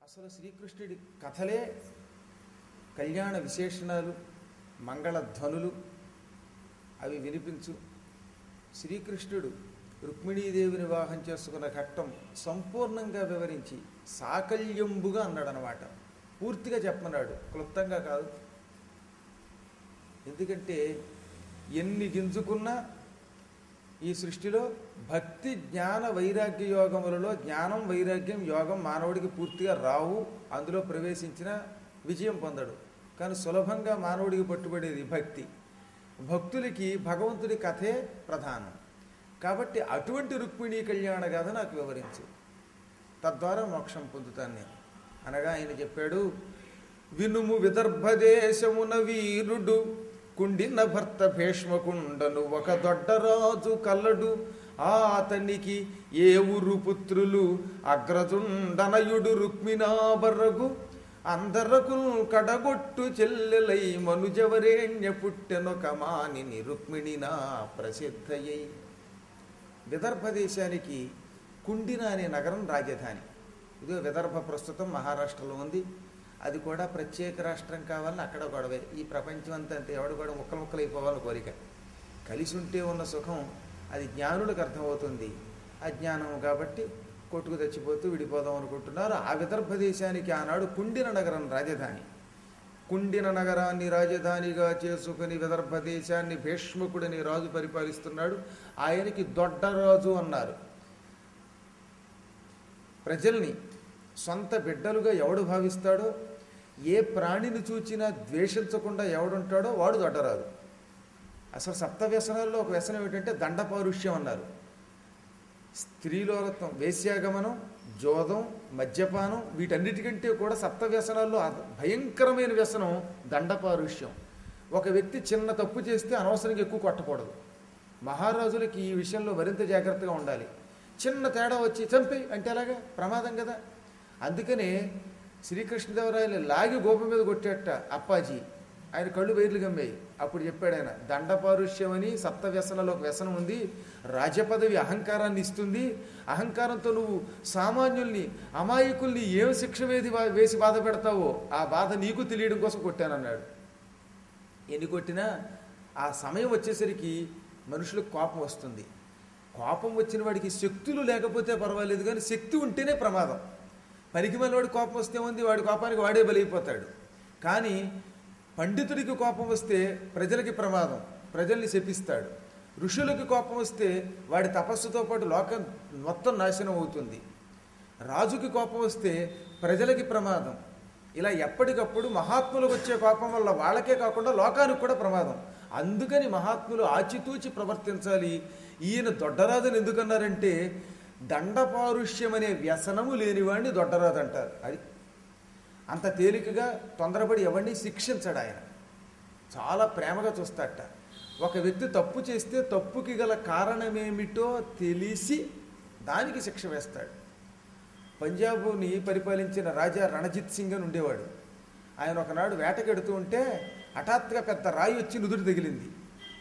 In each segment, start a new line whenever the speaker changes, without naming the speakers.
అసలు శ్రీకృష్ణుడి కథలే కళ్యాణ విశేషణాలు మంగళధ్వనులు అవి వినిపించు శ్రీకృష్ణుడు రుక్మిణీదేవిని వివాహం చేసుకున్న ఘట్టం సంపూర్ణంగా వివరించి సాకల్యంబుగా అన్నాడనమాట పూర్తిగా చెప్పమన్నాడు క్లుప్తంగా కాదు ఎందుకంటే ఎన్ని గింజుకున్నా ఈ సృష్టిలో భక్తి జ్ఞాన వైరాగ్య యోగములలో జ్ఞానం వైరాగ్యం యోగం మానవుడికి పూర్తిగా రావు అందులో ప్రవేశించిన విజయం పొందడు కానీ సులభంగా మానవుడికి పట్టుబడేది భక్తి భక్తులకి భగవంతుడి కథే ప్రధానం కాబట్టి అటువంటి రుక్మిణీ కళ్యాణ కథ నాకు వివరించు తద్వారా మోక్షం పొందుతాను నేను అనగా ఆయన చెప్పాడు వినుము విదర్భదేశమున వీరుడు కుండిన భర్త భీష్మకుండను ఒక దొడ్డరాజు కల్లడు ఆ అతనికి ఏ ఊరు పుత్రులు అగ్రజుండనయుడు రుక్మిణాబర్రగు అందరకు కడగొట్టు చెల్లెలై మనుజవరేణ్య పుట్టెనొక మానిని రుక్మిణినా ప్రసిద్ధయ్యై విదర్భ దేశానికి కుండిన అనే నగరం రాజధాని ఇదిగో విదర్భ ప్రస్తుతం మహారాష్ట్రలో ఉంది అది కూడా ప్రత్యేక రాష్ట్రం కావాలని అక్కడ గొడవే ఈ ప్రపంచం అంతా అంతే ఎవడు కూడా ముక్కలు ముక్కలు అయిపోవాలని కోరిక కలిసి ఉంటే ఉన్న సుఖం అది జ్ఞానులకు అర్థమవుతుంది అజ్ఞానం కాబట్టి కొట్టుకు తెచ్చిపోతూ విడిపోదాం అనుకుంటున్నారు ఆ విదర్భ దేశానికి ఆనాడు కుండిన నగరం రాజధాని కుండిన నగరాన్ని రాజధానిగా చేసుకుని విదర్భ దేశాన్ని భీష్మకుడిని రాజు పరిపాలిస్తున్నాడు ఆయనకి దొడ్డరాజు అన్నారు ప్రజల్ని సొంత బిడ్డలుగా ఎవడు భావిస్తాడో ఏ ప్రాణిని చూచినా ద్వేషించకుండా ఎవడుంటాడో వాడు దొడ్డరాదు అసలు సప్త వ్యసనాల్లో ఒక వ్యసనం ఏంటంటే దండ పౌరుష్యం అన్నారు స్త్రీలోకత్వం వేశ్యాగమనం జోదం మద్యపానం వీటన్నిటికంటే కూడా సప్త వ్యసనాల్లో అద- భయంకరమైన వ్యసనం దండపారుష్యం ఒక వ్యక్తి చిన్న తప్పు చేస్తే అనవసరంగా ఎక్కువ కొట్టకూడదు మహారాజులకి ఈ విషయంలో మరింత జాగ్రత్తగా ఉండాలి చిన్న తేడా వచ్చి చంపి అంటే ఎలాగా ప్రమాదం కదా అందుకనే శ్రీకృష్ణదేవరాయలు లాగి గోప మీద కొట్టేట అప్పాజీ ఆయన కళ్ళు వైర్లు గమ్మాయి అప్పుడు చెప్పాడు ఆయన దండపారుష్యం అని సప్త వ్యసనలో ఒక వ్యసనం ఉంది రాజపదవి అహంకారాన్ని ఇస్తుంది అహంకారంతో నువ్వు సామాన్యుల్ని అమాయకుల్ని ఏం శిక్ష వేది వేసి బాధ పెడతావో ఆ బాధ నీకు తెలియడం కోసం కొట్టానన్నాడు ఎన్ని కొట్టినా ఆ సమయం వచ్చేసరికి మనుషులకు కోపం వస్తుంది కోపం వచ్చిన వాడికి శక్తులు లేకపోతే పర్వాలేదు కానీ శక్తి ఉంటేనే ప్రమాదం పనికి వాడి కోపం వస్తే ఉంది వాడి కోపానికి వాడే బలైపోతాడు కానీ పండితుడికి కోపం వస్తే ప్రజలకి ప్రమాదం ప్రజల్ని శపిస్తాడు ఋషులకి కోపం వస్తే వాడి తపస్సుతో పాటు లోకం మొత్తం నాశనం అవుతుంది రాజుకి కోపం వస్తే ప్రజలకి ప్రమాదం ఇలా ఎప్పటికప్పుడు మహాత్ములకు వచ్చే కోపం వల్ల వాళ్ళకే కాకుండా లోకానికి కూడా ప్రమాదం అందుకని మహాత్ములు ఆచితూచి ప్రవర్తించాలి ఈయన దొడ్డరాజుని ఎందుకన్నారంటే దండపారుష్యం అనే వ్యసనము లేనివాడిని దొడ్డరాజు అంటారు అది అంత తేలికగా తొందరపడి ఎవరిని శిక్షించడు ఆయన చాలా ప్రేమగా చూస్తాడట ఒక వ్యక్తి తప్పు చేస్తే తప్పుకి గల కారణమేమిటో తెలిసి దానికి శిక్ష వేస్తాడు పంజాబుని పరిపాలించిన రాజా రణజిత్ సింగ్ అని ఉండేవాడు ఆయన ఒకనాడు వేటకెడుతూ ఉంటే హఠాత్తుగా పెద్ద రాయి వచ్చి నుదురు తగిలింది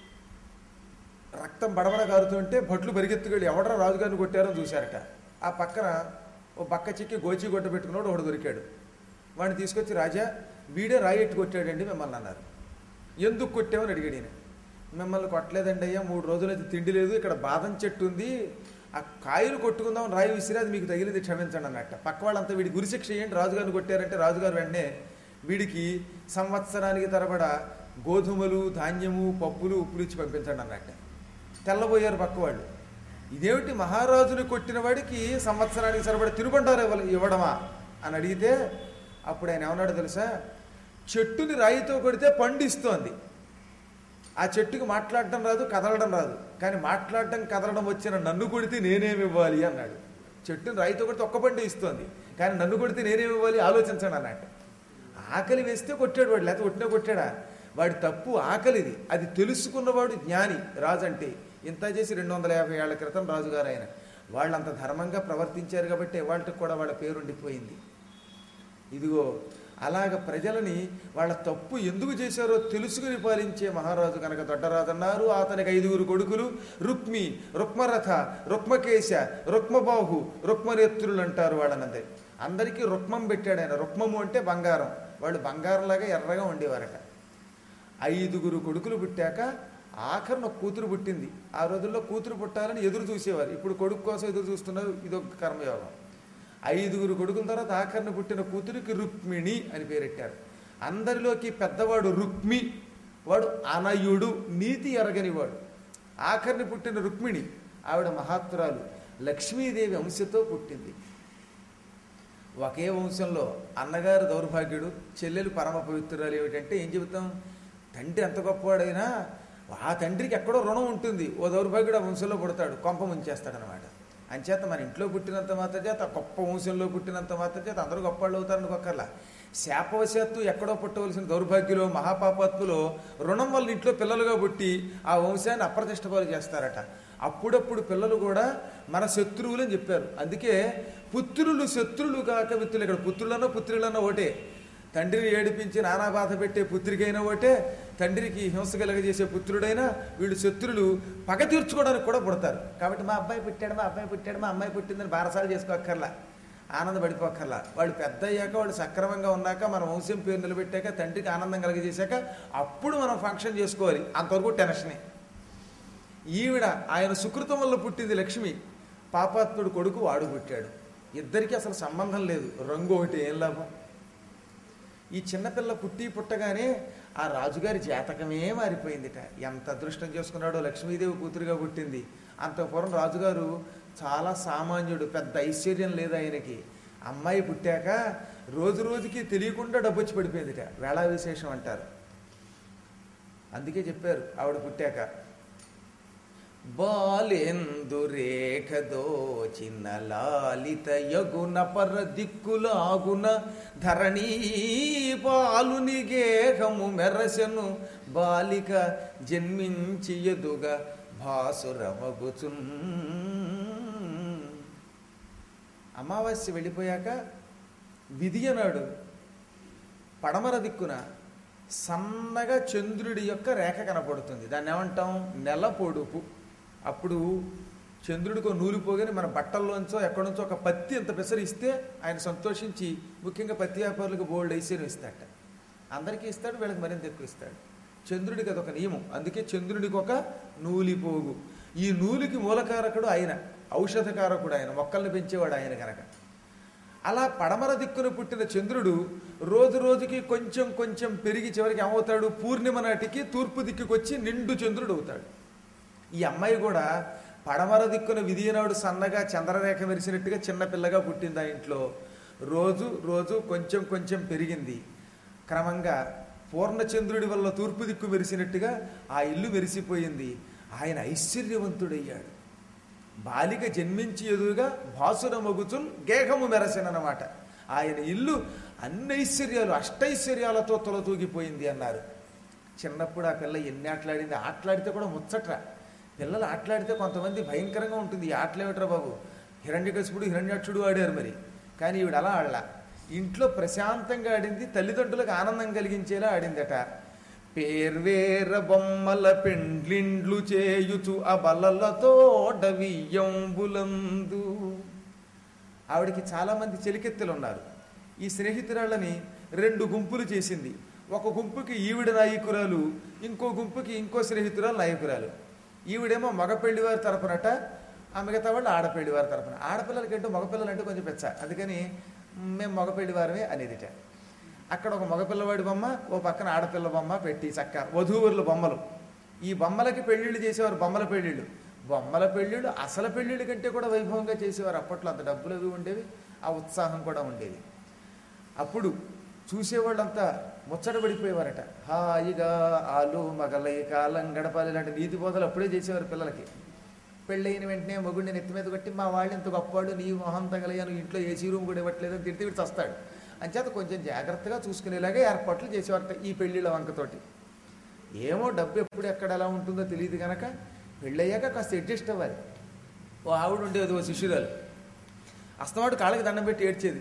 రక్తం బడబడ కారుతుంటే భట్లు పరిగెత్తుకెళ్ళి ఎవడరా రాజుగారిని కొట్టారో చూశారట ఆ పక్కన ఓ బక్క చిక్కి గోచి గొడ్డ పెట్టుకున్నాడు ఒకడు దొరికాడు వాడిని తీసుకొచ్చి రాజా వీడే రాయి ఎట్టు కొట్టాడండి మిమ్మల్ని అన్నారు ఎందుకు కొట్టామని అడిగాడు ఈయన మిమ్మల్ని కొట్టలేదండి అయ్యా మూడు రోజులైతే తిండి లేదు ఇక్కడ బాదం చెట్టు ఉంది ఆ కాయలు కొట్టుకుందాం రాయి విసిరి అది మీకు తగిలింది క్షమించండి అన్నట్ట పక్క వాళ్ళంతా వీడి గురిశిక్ష ఏంటి రాజుగారిని కొట్టారంటే రాజుగారు వెంటనే వీడికి సంవత్సరానికి తరబడ గోధుమలు ధాన్యము పప్పులు ఉప్పులు ఇచ్చి పంపించండి అన్నట్ట తెల్లబోయారు పక్క వాళ్ళు ఇదేమిటి మహారాజుని కొట్టిన వాడికి సంవత్సరానికి సరిపడ తినుబండారు ఇవ్వ ఇవ్వడమా అని అడిగితే అప్పుడు ఆయన ఏమన్నాడు తెలుసా చెట్టుని రాయితో కొడితే పండు ఇస్తోంది ఆ చెట్టుకి మాట్లాడడం రాదు కదలడం రాదు కానీ మాట్లాడడం కదలడం వచ్చిన నన్ను కొడితే నేనేమి ఇవ్వాలి అన్నాడు చెట్టుని రాయితో కొడితే ఒక్క పండు ఇస్తోంది కానీ నన్ను కొడితే నేనేమి ఇవ్వాలి ఆలోచించండి అన్నట్టు ఆకలి వేస్తే కొట్టాడు వాడు లేకపోతే కొట్టినా కొట్టాడా వాడి తప్పు ఆకలిది అది తెలుసుకున్నవాడు జ్ఞాని రాజు అంటే ఇంత చేసి రెండు వందల యాభై ఏళ్ల క్రితం రాజుగారు ఆయన వాళ్ళంత ధర్మంగా ప్రవర్తించారు కాబట్టి వాళ్ళకి కూడా వాళ్ళ పేరు ఉండిపోయింది ఇదిగో అలాగ ప్రజలని వాళ్ళ తప్పు ఎందుకు చేశారో తెలుసుకుని పాలించే మహారాజు కనుక దొడ్డరాజు అన్నారు అతనికి ఐదుగురు కొడుకులు రుక్మి రుక్మరథ రుక్మకేశ రుక్మబాహు రుక్మనేత్రులు అంటారు వాళ్ళనందే అందరికీ రుక్మం పెట్టాడు ఆయన రుక్మము అంటే బంగారం వాళ్ళు బంగారంలాగా ఎర్రగా ఉండేవారట ఐదుగురు కొడుకులు పుట్టాక ఆఖరిన ఒక కూతురు పుట్టింది ఆ రోజుల్లో కూతురు పుట్టాలని ఎదురు చూసేవారు ఇప్పుడు కొడుకు కోసం ఎదురు చూస్తున్నారు ఇదొక కర్మయోగం ఐదుగురు కొడుకుల తర్వాత ఆఖరిన పుట్టిన కూతురికి రుక్మిణి అని పేరెట్టారు అందరిలోకి పెద్దవాడు రుక్మి వాడు అనయుడు నీతి ఎరగనివాడు ఆఖరిని పుట్టిన రుక్మిణి ఆవిడ మహాత్మురాలు లక్ష్మీదేవి అంశతో పుట్టింది ఒకే వంశంలో అన్నగారు దౌర్భాగ్యుడు చెల్లెలు పరమ పవిత్రురాలు ఏమిటంటే ఏం చెబుతాం తండ్రి ఎంత గొప్పవాడైనా ఆ తండ్రికి ఎక్కడో రుణం ఉంటుంది ఓ దౌర్భాగ్యుడు ఆ వంశంలో పుడతాడు కొంప ముంచేస్తాడనమాట అంచేత మన ఇంట్లో పుట్టినంత మాత్రం చేత ఆ గొప్ప వంశంలో పుట్టినంత మాత్రం చేత అందరూ గొప్పవాళ్ళు అవుతారని ఒక్కర్లా శాపవశాత్తు ఎక్కడో పుట్టవలసిన దౌర్భాగ్యులో మహాపాపత్తులో రుణం వల్ల ఇంట్లో పిల్లలుగా పుట్టి ఆ వంశాన్ని అప్రతిష్ట పాలు చేస్తారట అప్పుడప్పుడు పిల్లలు కూడా మన శత్రువులు అని చెప్పారు అందుకే పుత్రులు శత్రులు కాక మిత్రులు ఇక్కడ పుత్రులన్నా పుత్రులన్నా ఒకటే తండ్రిని ఏడిపించి నానా బాధ పెట్టే పుత్రికైనా ఒకటే తండ్రికి హింస కలగజేసే పుత్రుడైనా వీళ్ళు శత్రులు పగ తీర్చుకోవడానికి కూడా పుడతారు కాబట్టి మా అబ్బాయి పుట్టాడు మా అబ్బాయి పుట్టాడు మా అమ్మాయి పుట్టిందని బారసాలు చేసుకోక్కర్లా ఆనందపడిపోక్కర్లా వాళ్ళు పెద్ద అయ్యాక వాళ్ళు సక్రమంగా ఉన్నాక మన వంశం పేరు నిలబెట్టాక తండ్రికి ఆనందం కలగజేశాక అప్పుడు మనం ఫంక్షన్ చేసుకోవాలి అంతవరకు టెన్షనే ఈవిడ ఆయన సుకృతం వల్ల పుట్టింది లక్ష్మి పాపాత్ముడు కొడుకు వాడు పుట్టాడు ఇద్దరికి అసలు సంబంధం లేదు రంగు ఒకటి ఏం లాభం ఈ చిన్నపిల్ల పుట్టి పుట్టగానే ఆ రాజుగారి జాతకమే మారిపోయిందిట ఎంత అదృష్టం చేసుకున్నాడో లక్ష్మీదేవి కూతురుగా పుట్టింది అంత పూర్వం రాజుగారు చాలా సామాన్యుడు పెద్ద ఐశ్వర్యం లేదు ఆయనకి అమ్మాయి పుట్టాక రోజు రోజుకి తెలియకుండా డబ్బు వచ్చి పడిపోయిందిట వేళా విశేషం అంటారు అందుకే చెప్పారు ఆవిడ పుట్టాక బాలేందు రేఖదో చిన్న లాలిత యగున పర దిక్కులాగున ధరణీ పాలుని గేహము మెరసెను బాలిక జన్మించి ఎదుగా భాసురమగుచున్ అమావాస్య వెళ్ళిపోయాక విధియనాడు పడమర దిక్కున సన్నగా చంద్రుడి యొక్క రేఖ కనపడుతుంది దాన్ని ఏమంటాం నెల పొడుపు అప్పుడు చంద్రుడికో నూలిపోగానే మన బట్టల్లోంచో ఎక్కడి నుంచో ఒక పత్తి ఇంత పెసరు ఇస్తే ఆయన సంతోషించి ముఖ్యంగా పత్తి వ్యాపారులకు బోల్డ్ ఐశ్వర్యం ఇస్తాడట అందరికీ ఇస్తాడు వీళ్ళకి మరింత ఎక్కువ ఇస్తాడు చంద్రుడికి అదొక నియమం అందుకే చంద్రుడికి ఒక నూలిపోగు ఈ నూలికి మూలకారకుడు ఆయన ఔషధకారకుడు ఆయన మొక్కల్ని పెంచేవాడు ఆయన కనుక అలా పడమర దిక్కున పుట్టిన చంద్రుడు రోజు రోజుకి కొంచెం కొంచెం పెరిగి చివరికి ఏమవుతాడు పూర్ణిమ నాటికి తూర్పు దిక్కుకు వచ్చి నిండు చంద్రుడు అవుతాడు ఈ అమ్మాయి కూడా పడమర దిక్కున విధియనాడు సన్నగా చంద్రరేఖ మెరిసినట్టుగా చిన్నపిల్లగా పుట్టింది ఆ ఇంట్లో రోజు రోజు కొంచెం కొంచెం పెరిగింది క్రమంగా పూర్ణచంద్రుడి వల్ల తూర్పు దిక్కు మెరిసినట్టుగా ఆ ఇల్లు మెరిసిపోయింది ఆయన ఐశ్వర్యవంతుడయ్యాడు బాలిక జన్మించి ఎదురుగా భాసుర మగుచున్ గేహము మెరసెనమాట ఆయన ఇల్లు అన్ని ఐశ్వర్యాలు అష్టైశ్వర్యాలతో తొలతూగిపోయింది అన్నారు చిన్నప్పుడు ఆ పిల్ల ఎన్ని ఆటలాడింది ఆటలాడితే కూడా ముచ్చట్రా పిల్లలు ఆటలాడితే కొంతమంది భయంకరంగా ఉంటుంది ఈ ఆటలేమిట్రా బాబు హిరణ్యకశిపుడు హిరణ్యాక్షుడు ఆడారు మరి కానీ ఈవిడ అలా ఆడలా ఇంట్లో ప్రశాంతంగా ఆడింది తల్లిదండ్రులకు ఆనందం కలిగించేలా ఆడిందట పేర్వేర బొమ్మల పెండ్లిండ్లు చేయుచు అబలలతోడవియంబులందు ఆవిడకి చాలామంది చెలికెత్తెలు ఉన్నారు ఈ స్నేహితురాళ్ళని రెండు గుంపులు చేసింది ఒక గుంపుకి ఈవిడ నాయకురాలు ఇంకో గుంపుకి ఇంకో స్నేహితురాలు నాయకురాలు ఈవిడేమో మగ పెళ్లివారి తరపునట ఆ మిగతా వాళ్ళు ఆడపెళ్లి వారి తరపున ఆడపిల్లలకి ఏంటో మగపిల్లలు అంటే కొంచెం పెచ్చ అందుకని మేము మగపెళ్లి వారమే అనేదిట అక్కడ ఒక మగపిల్లవాడి బొమ్మ ఓ పక్కన ఆడపిల్ల బొమ్మ పెట్టి చక్క వధూవరుల బొమ్మలు ఈ బొమ్మలకి పెళ్లిళ్ళు చేసేవారు బొమ్మల పెళ్లిళ్ళు బొమ్మల పెళ్లిళ్ళు అసలు పెళ్లిళ్ళ కంటే కూడా వైభవంగా చేసేవారు అప్పట్లో అంత డబ్బులు అవి ఉండేవి ఆ ఉత్సాహం కూడా ఉండేది అప్పుడు చూసేవాళ్ళంతా ముచ్చటపడిపోయేవారట హాయిగా ఆలు మగలై కాలం గడపాలి ఇలాంటి నీతి బోధలు అప్పుడే చేసేవారు పిల్లలకి పెళ్ళైన వెంటనే మగుడిని నెత్తి మీద కొట్టి మా వాళ్ళు ఎంత గొప్పవాడు నీ మొహం తగలయ్యాను ఇంట్లో ఏసీ రూమ్ కూడా ఇవ్వట్లేదని తిడితే వీడు చస్తాడు అంచేత కొంచెం జాగ్రత్తగా చూసుకునేలాగా ఏర్పాట్లు చేసేవారట ఈ పెళ్ళిళ్ళ వంకతోటి ఏమో డబ్బు ఎప్పుడు ఎక్కడ ఎలా ఉంటుందో తెలియదు కనుక పెళ్ళయ్యాక కాస్త అడ్జస్ట్ అవ్వాలి ఓ ఆవిడ ఉండేది ఓ శిష్యురాలు అస్తమాటు కాళ్ళకి దండం పెట్టి ఏడ్చేది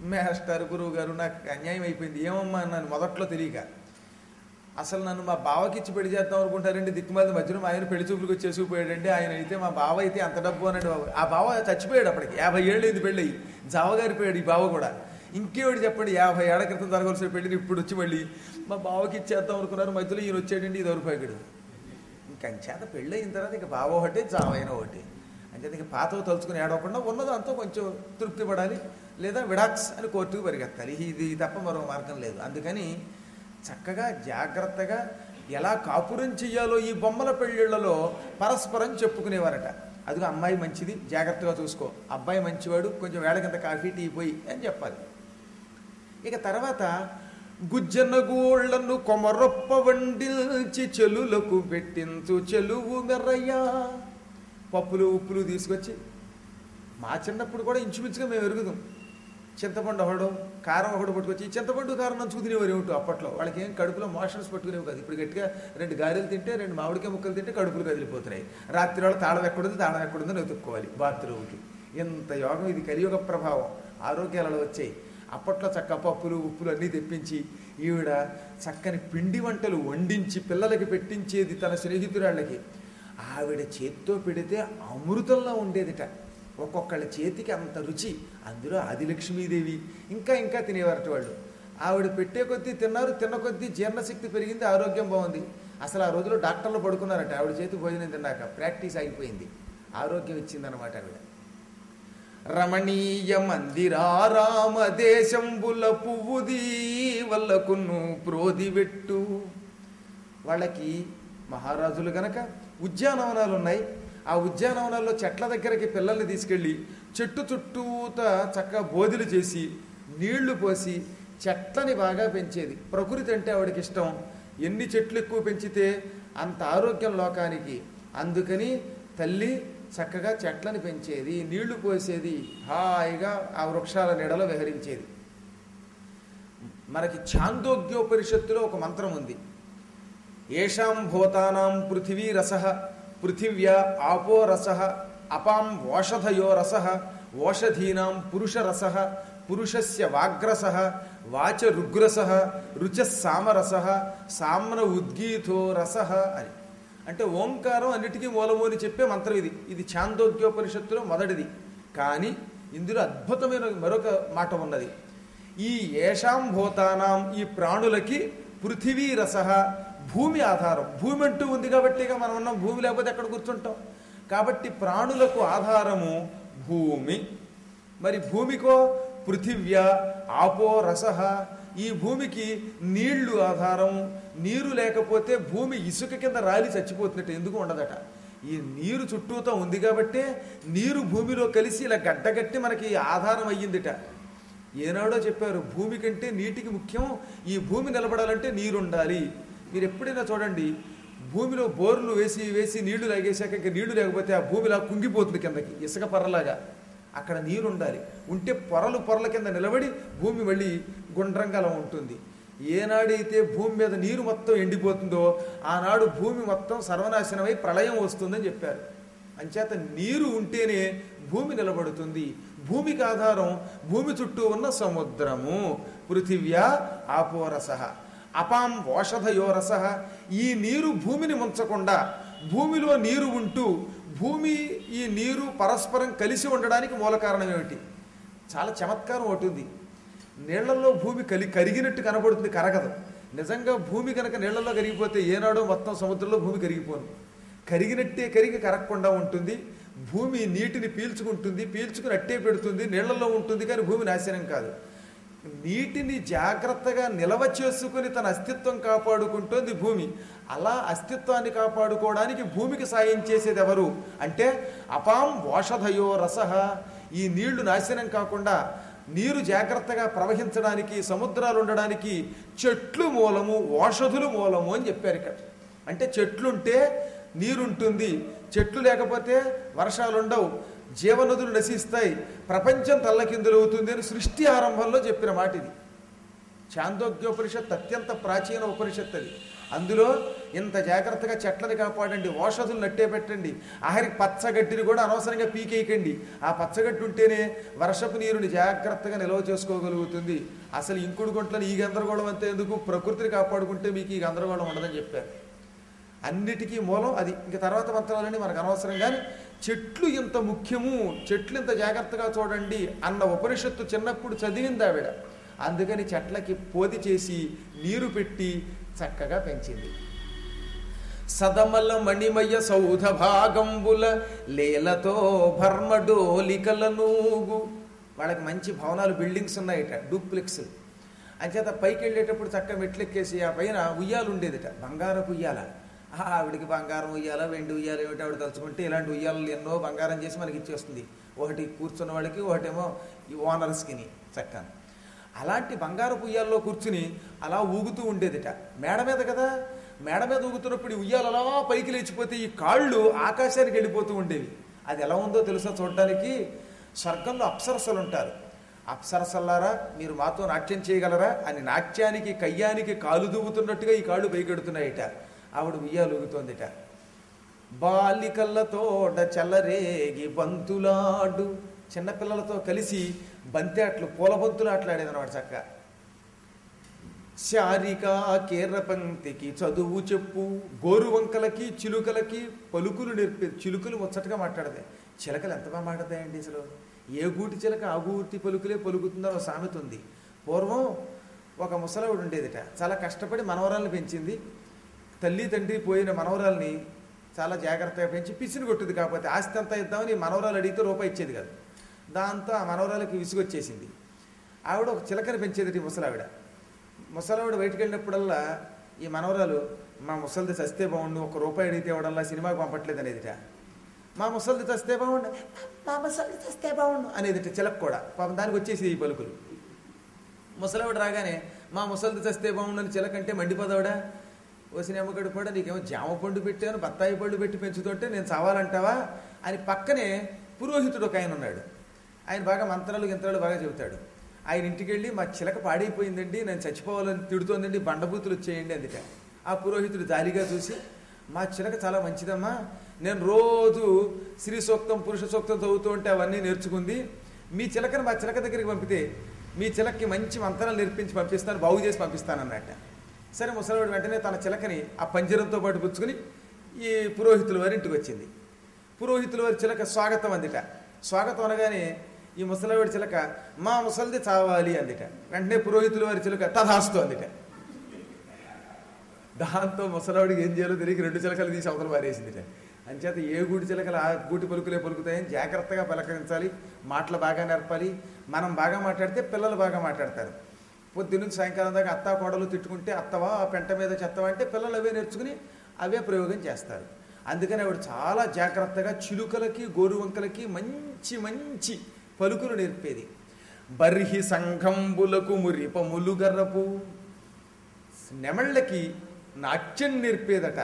మేస్టర్ గురువు గారు నాకు అన్యాయం అయిపోయింది ఏమమ్మా అన్నాను మొదట్లో తెలియక అసలు నన్ను మా బావకి ఇచ్చి పెళ్లి చేద్దాం అనుకుంటారండి దిక్కుమాలి మధ్యలో మా ఆయన పెళ్లి చూపులకు వచ్చేసిపోయాడండి ఆయన అయితే మా బావ అయితే అంత డబ్బు అన్నాడు బాబు ఆ బావ చచ్చిపోయాడు అప్పటికి యాభై ఏళ్ళు అయింది పెళ్ళి అయ్యి జావగారిపోయాడు ఈ బావ కూడా ఇంకేవాడు చెప్పండి యాభై ఏళ్ల క్రితం జరగాల్సిన పెళ్లిని ఇప్పుడు వచ్చి మళ్ళీ మా బావకి ఇచ్చేద్దాం అనుకున్నారు మధ్యలో ఈయన వచ్చాడండి ఇది దొరిపాడు ఇంకా చేత పెళ్ళి అయిన తర్వాత ఇక బావ ఒకటి జావైన ఒకటి అంటే ఇక పాతవి తలుచుకుని ఏడవకుండా ఉన్నదంతా కొంచెం తృప్తి పడాలి లేదా విడాక్స్ అని కోర్టుకు పరిగెత్తాలి ఇది తప్ప మరో మార్గం లేదు అందుకని చక్కగా జాగ్రత్తగా ఎలా కాపురం చెయ్యాలో ఈ బొమ్మల పెళ్ళిళ్ళలో పరస్పరం చెప్పుకునేవారట అదిగో అమ్మాయి మంచిది జాగ్రత్తగా చూసుకో అబ్బాయి మంచివాడు కొంచెం వేళకింత కాఫీ టీ పోయి అని చెప్పాలి ఇక తర్వాత గుజ్జన్న గోళ్లను కొమరొప్ప వండిల్చి చెలులకు పెట్టించు చెలువు మెర్రయ్యా పప్పులు ఉప్పులు తీసుకొచ్చి మా చిన్నప్పుడు కూడా ఇంచుమించుగా మేము ఎరుగుదాం చింతపండు ఒకడు కారం ఒకడు పట్టుకొచ్చి ఈ చింతపండు కారం నంచుకు తినేవారు ఏమిటో అప్పట్లో వాళ్ళకి ఏం కడుపులో మోషన్స్ పట్టుకునేవి కాదు ఇప్పుడు గట్టిగా రెండు గారెలు తింటే రెండు మామిడికాయ ముక్కలు తింటే కడుపులు కదిలిపోతున్నాయి రాత్రి వాళ్ళు తాళం ఎక్కడుంది తాళం ఎక్కడుందని వెతుక్కోవాలి బాత్రూమ్కి ఇంత యోగం ఇది కలియుగ ప్రభావం ఆరోగ్యాలలో వచ్చాయి అప్పట్లో చక్క పప్పులు ఉప్పులు అన్నీ తెప్పించి ఈవిడ చక్కని పిండి వంటలు వండించి పిల్లలకి పెట్టించేది తన స్నేహితురాళ్ళకి ఆవిడ చేత్తో పెడితే అమృతంలో ఉండేదిట ఒక్కొక్కళ్ళ చేతికి అంత రుచి అందులో ఆదిలక్ష్మీదేవి ఇంకా ఇంకా తినేవారట వాళ్ళు ఆవిడ పెట్టే కొద్దీ తిన్నారు తిన్న కొద్దీ జీర్ణశక్తి పెరిగింది ఆరోగ్యం బాగుంది అసలు ఆ రోజులో డాక్టర్లు పడుకున్నారట ఆవిడ చేతి భోజనం తిన్నాక ప్రాక్టీస్ అయిపోయింది ఆరోగ్యం ఇచ్చిందనమాట ఆవిడ రమణీయ మందిరారామ దేశంబుల పువ్వుది వల్లకును ప్రోదివెట్టు వాళ్ళకి మహారాజులు గనక ఉద్యానవనాలు ఉన్నాయి ఆ ఉద్యానవనాల్లో చెట్ల దగ్గరికి పిల్లల్ని తీసుకెళ్ళి చెట్టు చుట్టూత చక్కగా బోధులు చేసి నీళ్లు పోసి చెట్లని బాగా పెంచేది ప్రకృతి అంటే ఆవిడకి ఇష్టం ఎన్ని చెట్లు ఎక్కువ పెంచితే అంత ఆరోగ్యం లోకానికి అందుకని తల్లి చక్కగా చెట్లని పెంచేది నీళ్లు పోసేది హాయిగా ఆ వృక్షాల నీడలో విహరించేది మనకి ఛాందోగ్యోపనిషత్తులో ఒక మంత్రం ఉంది ఏషాం భూతానాం పృథివీ రస పృథివ్యా ఆపో రస అపాం ఓషధయో రస ఓషధీనాం పురుష రస పురుషస్య వాగ్రస వాచ రుగ్రస రుచ సామరస సామ్న ఉద్గీతో రస అని అంటే ఓంకారం అన్నిటికీ మూలము అని చెప్పే మంత్రం ఇది ఇది ఛాందోగ్యోపనిషత్తులో మొదటిది కానీ ఇందులో అద్భుతమైన మరొక మాట ఉన్నది ఈ ఏషాం భూతానాం ఈ ప్రాణులకి పృథివీ రస భూమి ఆధారం భూమి అంటూ ఉంది కాబట్టి మనం ఉన్నాం భూమి లేకపోతే ఎక్కడ కూర్చుంటాం కాబట్టి ప్రాణులకు ఆధారము భూమి మరి భూమికో పృథివ్య ఆపో రస ఈ భూమికి నీళ్లు ఆధారం నీరు లేకపోతే భూమి ఇసుక కింద రాలి చచ్చిపోతున్నట్టు ఎందుకు ఉండదట ఈ నీరు చుట్టూతో ఉంది కాబట్టే నీరు భూమిలో కలిసి ఇలా గడ్డగట్టి మనకి ఆధారం అయ్యిందిట ఏనాడో చెప్పారు భూమి కంటే నీటికి ముఖ్యం ఈ భూమి నిలబడాలంటే నీరు ఉండాలి మీరు ఎప్పుడైనా చూడండి భూమిలో బోర్లు వేసి వేసి నీళ్లు లాగేశాక ఇంకా నీళ్లు లేకపోతే ఆ భూమిలా కుంగిపోతుంది కిందకి ఇసుక పర్రలాగా అక్కడ నీరు ఉండాలి ఉంటే పొరలు పొరల కింద నిలబడి భూమి మళ్ళీ గుండ్రంగా అలా ఉంటుంది ఏనాడైతే భూమి మీద నీరు మొత్తం ఎండిపోతుందో ఆనాడు భూమి మొత్తం సర్వనాశనమై ప్రళయం వస్తుందని చెప్పారు అంచేత నీరు ఉంటేనే భూమి నిలబడుతుంది భూమికి ఆధారం భూమి చుట్టూ ఉన్న సముద్రము పృథివ్యా ఆపోరస అపాం ఓషధయోరస ఈ నీరు భూమిని ముంచకుండా భూమిలో నీరు ఉంటూ భూమి ఈ నీరు పరస్పరం కలిసి ఉండడానికి మూల కారణం ఏమిటి చాలా చమత్కారం ఒకటి ఉంది నీళ్లలో భూమి కలి కరిగినట్టు కనబడుతుంది కరగదు నిజంగా భూమి కనుక నీళ్లలో కరిగిపోతే ఏనాడో మొత్తం సముద్రంలో భూమి కరిగిపోను కరిగినట్టే కరిగి కరగకుండా ఉంటుంది భూమి నీటిని పీల్చుకుంటుంది పీల్చుకుని అట్టే పెడుతుంది నీళ్లలో ఉంటుంది కానీ భూమి నాశనం కాదు నీటిని జాగ్రత్తగా నిలవ చేసుకుని తన అస్తిత్వం కాపాడుకుంటోంది భూమి అలా అస్తిత్వాన్ని కాపాడుకోవడానికి భూమికి సాయం చేసేది ఎవరు అంటే అపాం ఓషధయో రస ఈ నీళ్లు నాశనం కాకుండా నీరు జాగ్రత్తగా ప్రవహించడానికి సముద్రాలు ఉండడానికి చెట్లు మూలము ఓషధులు మూలము అని చెప్పారు ఇక్కడ అంటే చెట్లుంటే నీరుంటుంది చెట్లు లేకపోతే వర్షాలు ఉండవు జీవనదులు నశిస్తాయి ప్రపంచం తల్లకిందులవుతుంది అని సృష్టి ఆరంభంలో చెప్పిన మాట ఇది చాందోగ్యోపనిషత్ అత్యంత ప్రాచీన ఉపనిషత్ అది అందులో ఇంత జాగ్రత్తగా చెట్లని కాపాడండి ఓషధులు నట్టే పెట్టండి ఆఖరికి పచ్చగడ్డిని కూడా అనవసరంగా పీకేయకండి ఆ పచ్చగడ్డి ఉంటేనే వర్షపు నీరుని జాగ్రత్తగా నిల్వ చేసుకోగలుగుతుంది అసలు ఇంకుడు గుంటలను ఈ గందరగోళం అంతే ఎందుకు ప్రకృతిని కాపాడుకుంటే మీకు ఈ గందరగోళం ఉండదని చెప్పారు అన్నిటికీ మూలం అది ఇంక తర్వాత మంత్రాలని మనకు అనవసరం కానీ చెట్లు ఇంత ముఖ్యము చెట్లు ఇంత జాగ్రత్తగా చూడండి అన్న ఉపనిషత్తు చిన్నప్పుడు చదివింది ఆవిడ అందుకని చెట్లకి పోది చేసి నీరు పెట్టి చక్కగా పెంచింది సదమల మణిమయ సౌధ భాగంబుల లేలతో భర్మడోలికల నూగు వాళ్ళకి మంచి భవనాలు బిల్డింగ్స్ ఉన్నాయట డూప్లెక్స్ అంచేత పైకి వెళ్ళేటప్పుడు చక్కగా మెట్లెక్కేసి ఆ పైన ఉయ్యాలు ఉండేదిట బంగారపు ఉయ్యాల ఆహా, ఆవిడికి బంగారం ఉయ్యాల వెండి ఉయ్యాల ఏమిటి ఆవిడ తలుచుకుంటే ఇలాంటి ఉయ్యాలు ఎన్నో బంగారం చేసి మనకి ఇచ్చేస్తుంది ఒకటి కూర్చున్న వాళ్ళకి ఒకటేమో ఈ ఓనర్స్కిని చక్కగా అలాంటి బంగారపు ఉయ్యాల్లో కూర్చుని అలా ఊగుతూ ఉండేదిట మేడ మీద కదా మేడ మీద ఊగుతున్నప్పుడు ఈ ఉయ్యాలు అలా పైకి లేచిపోతే ఈ కాళ్ళు ఆకాశానికి వెళ్ళిపోతూ ఉండేవి అది ఎలా ఉందో తెలుసా చూడటానికి స్వర్గంలో అప్సరసలు ఉంటారు అప్సరసల్లారా మీరు మాతో నాట్యం చేయగలరా అని నాట్యానికి కయ్యానికి కాలు దూగుతున్నట్టుగా ఈ కాళ్ళు పైకెడుతున్నాయిట ఆవిడ ఉయ్యాలు ఊగుతోందిట బాలికల్లతోడ చల్లరేగి బంతులాడు చిన్నపిల్లలతో కలిసి బంతి పూల బంతులు ఆటలాడేదన్నమాట చక్క శారిక కేర్ర పంక్తికి చదువు చెప్పు గోరు వంకలకి చిలుకలకి పలుకులు నేర్పేది చిలుకలు ముచ్చటగా మాట్లాడతాయి చిలకలు ఎంత బాగా మాట్లాడతాయండి అసలు ఏ గూటి చిలక ఆ గూటి పలుకులే పలుకుతుందో ఒక సామెత ఉంది పూర్వం ఒక ముసలావిడ ఉండేదిట చాలా కష్టపడి మనవరాలను పెంచింది తల్లి తండ్రి పోయిన మనవరాల్ని చాలా జాగ్రత్తగా పెంచి పిసిని కొట్టుది కాకపోతే ఆస్తి అంతా ఇద్దామని మనవరాలు అడిగితే రూపాయి ఇచ్చేది కాదు దాంతో ఆ మనవరాలకి విసుగొచ్చేసింది ఆవిడ ఒక చిలకని పెంచేది ఈ ముసలావిడ ముసలావిడ బయటికి వెళ్ళినప్పుడల్లా ఈ మనవరాలు మా ముసలిది చస్తే బాగుండు ఒక రూపాయి అడిగితే ఇవ్వడంలా సినిమాకి పంపట్లేదు అనేదిట మా ముసలిది చస్తే బాగుండు మా ముసలిది చస్తే బాగుండు అనేదిట చిలక కూడా పాపం దానికి వచ్చేసి ఈ పలుకులు ముసలావిడ రాగానే మా ముసలిది చస్తే బాగుండని చిలకంటే మండిపోదావిడా వచ్చిన అమ్మకడు కూడా నీకేమో జామ పండు పెట్టాను బత్తాయి పండు పెట్టి పెంచుతుంటే నేను చావాలంటావా అని పక్కనే పురోహితుడు ఒక ఆయన ఉన్నాడు ఆయన బాగా మంత్రాలు గింత్రాలు బాగా చెబుతాడు ఆయన ఇంటికి వెళ్ళి మా చిలక పాడైపోయిందండి నేను చచ్చిపోవాలని తిడుతోందండి బండబూతులు వచ్చేయండి అందుక ఆ పురోహితుడు జాలిగా చూసి మా చిలక చాలా మంచిదమ్మా నేను రోజు శ్రీ సూక్తం పురుష సూక్తం చదువుతూ ఉంటే అవన్నీ నేర్చుకుంది మీ చిలకను మా చిలక దగ్గరికి పంపితే మీ చిలక్కి మంచి మంత్రాలు నేర్పించి పంపిస్తాను బాగు చేసి పంపిస్తాను అన్నట్ట సరే ముసలివాడు వెంటనే తన చిలకని ఆ పంజరంతో పాటు పుచ్చుకుని ఈ పురోహితుల వారి ఇంటికి వచ్చింది పురోహితుల వారి చిలక స్వాగతం అందిట స్వాగతం అనగానే ఈ ముసలివాడి చిలక మా ముసలిది చావాలి అందిట వెంటనే పురోహితుల వారి చిలక తథాస్తు అందిట దాంతో ముసలావిడికి ఏం చేయాలో తెలియక రెండు చిలకలు తీసి అవతల పారేసిందిట అంచేత ఏ గూటి చిలకలు ఆ గూటి పలుకులే పలుకుతాయని జాగ్రత్తగా పలకరించాలి మాటలు బాగా నేర్పాలి మనం బాగా మాట్లాడితే పిల్లలు బాగా మాట్లాడతారు పొద్దున్నుంచి సాయంకాలం దాకా అత్తా కోడలు తిట్టుకుంటే అత్తవా ఆ పెంట మీద చెత్తవా అంటే పిల్లలు అవే నేర్చుకుని అవే ప్రయోగం చేస్తారు అందుకని ఆవిడ చాలా జాగ్రత్తగా చిలుకలకి గోరువంకలకి మంచి మంచి పలుకులు నేర్పేది బర్హి సంఘంబులకు మురిపములు గర్రపు నెమళ్ళకి నాట్యం నేర్పేదట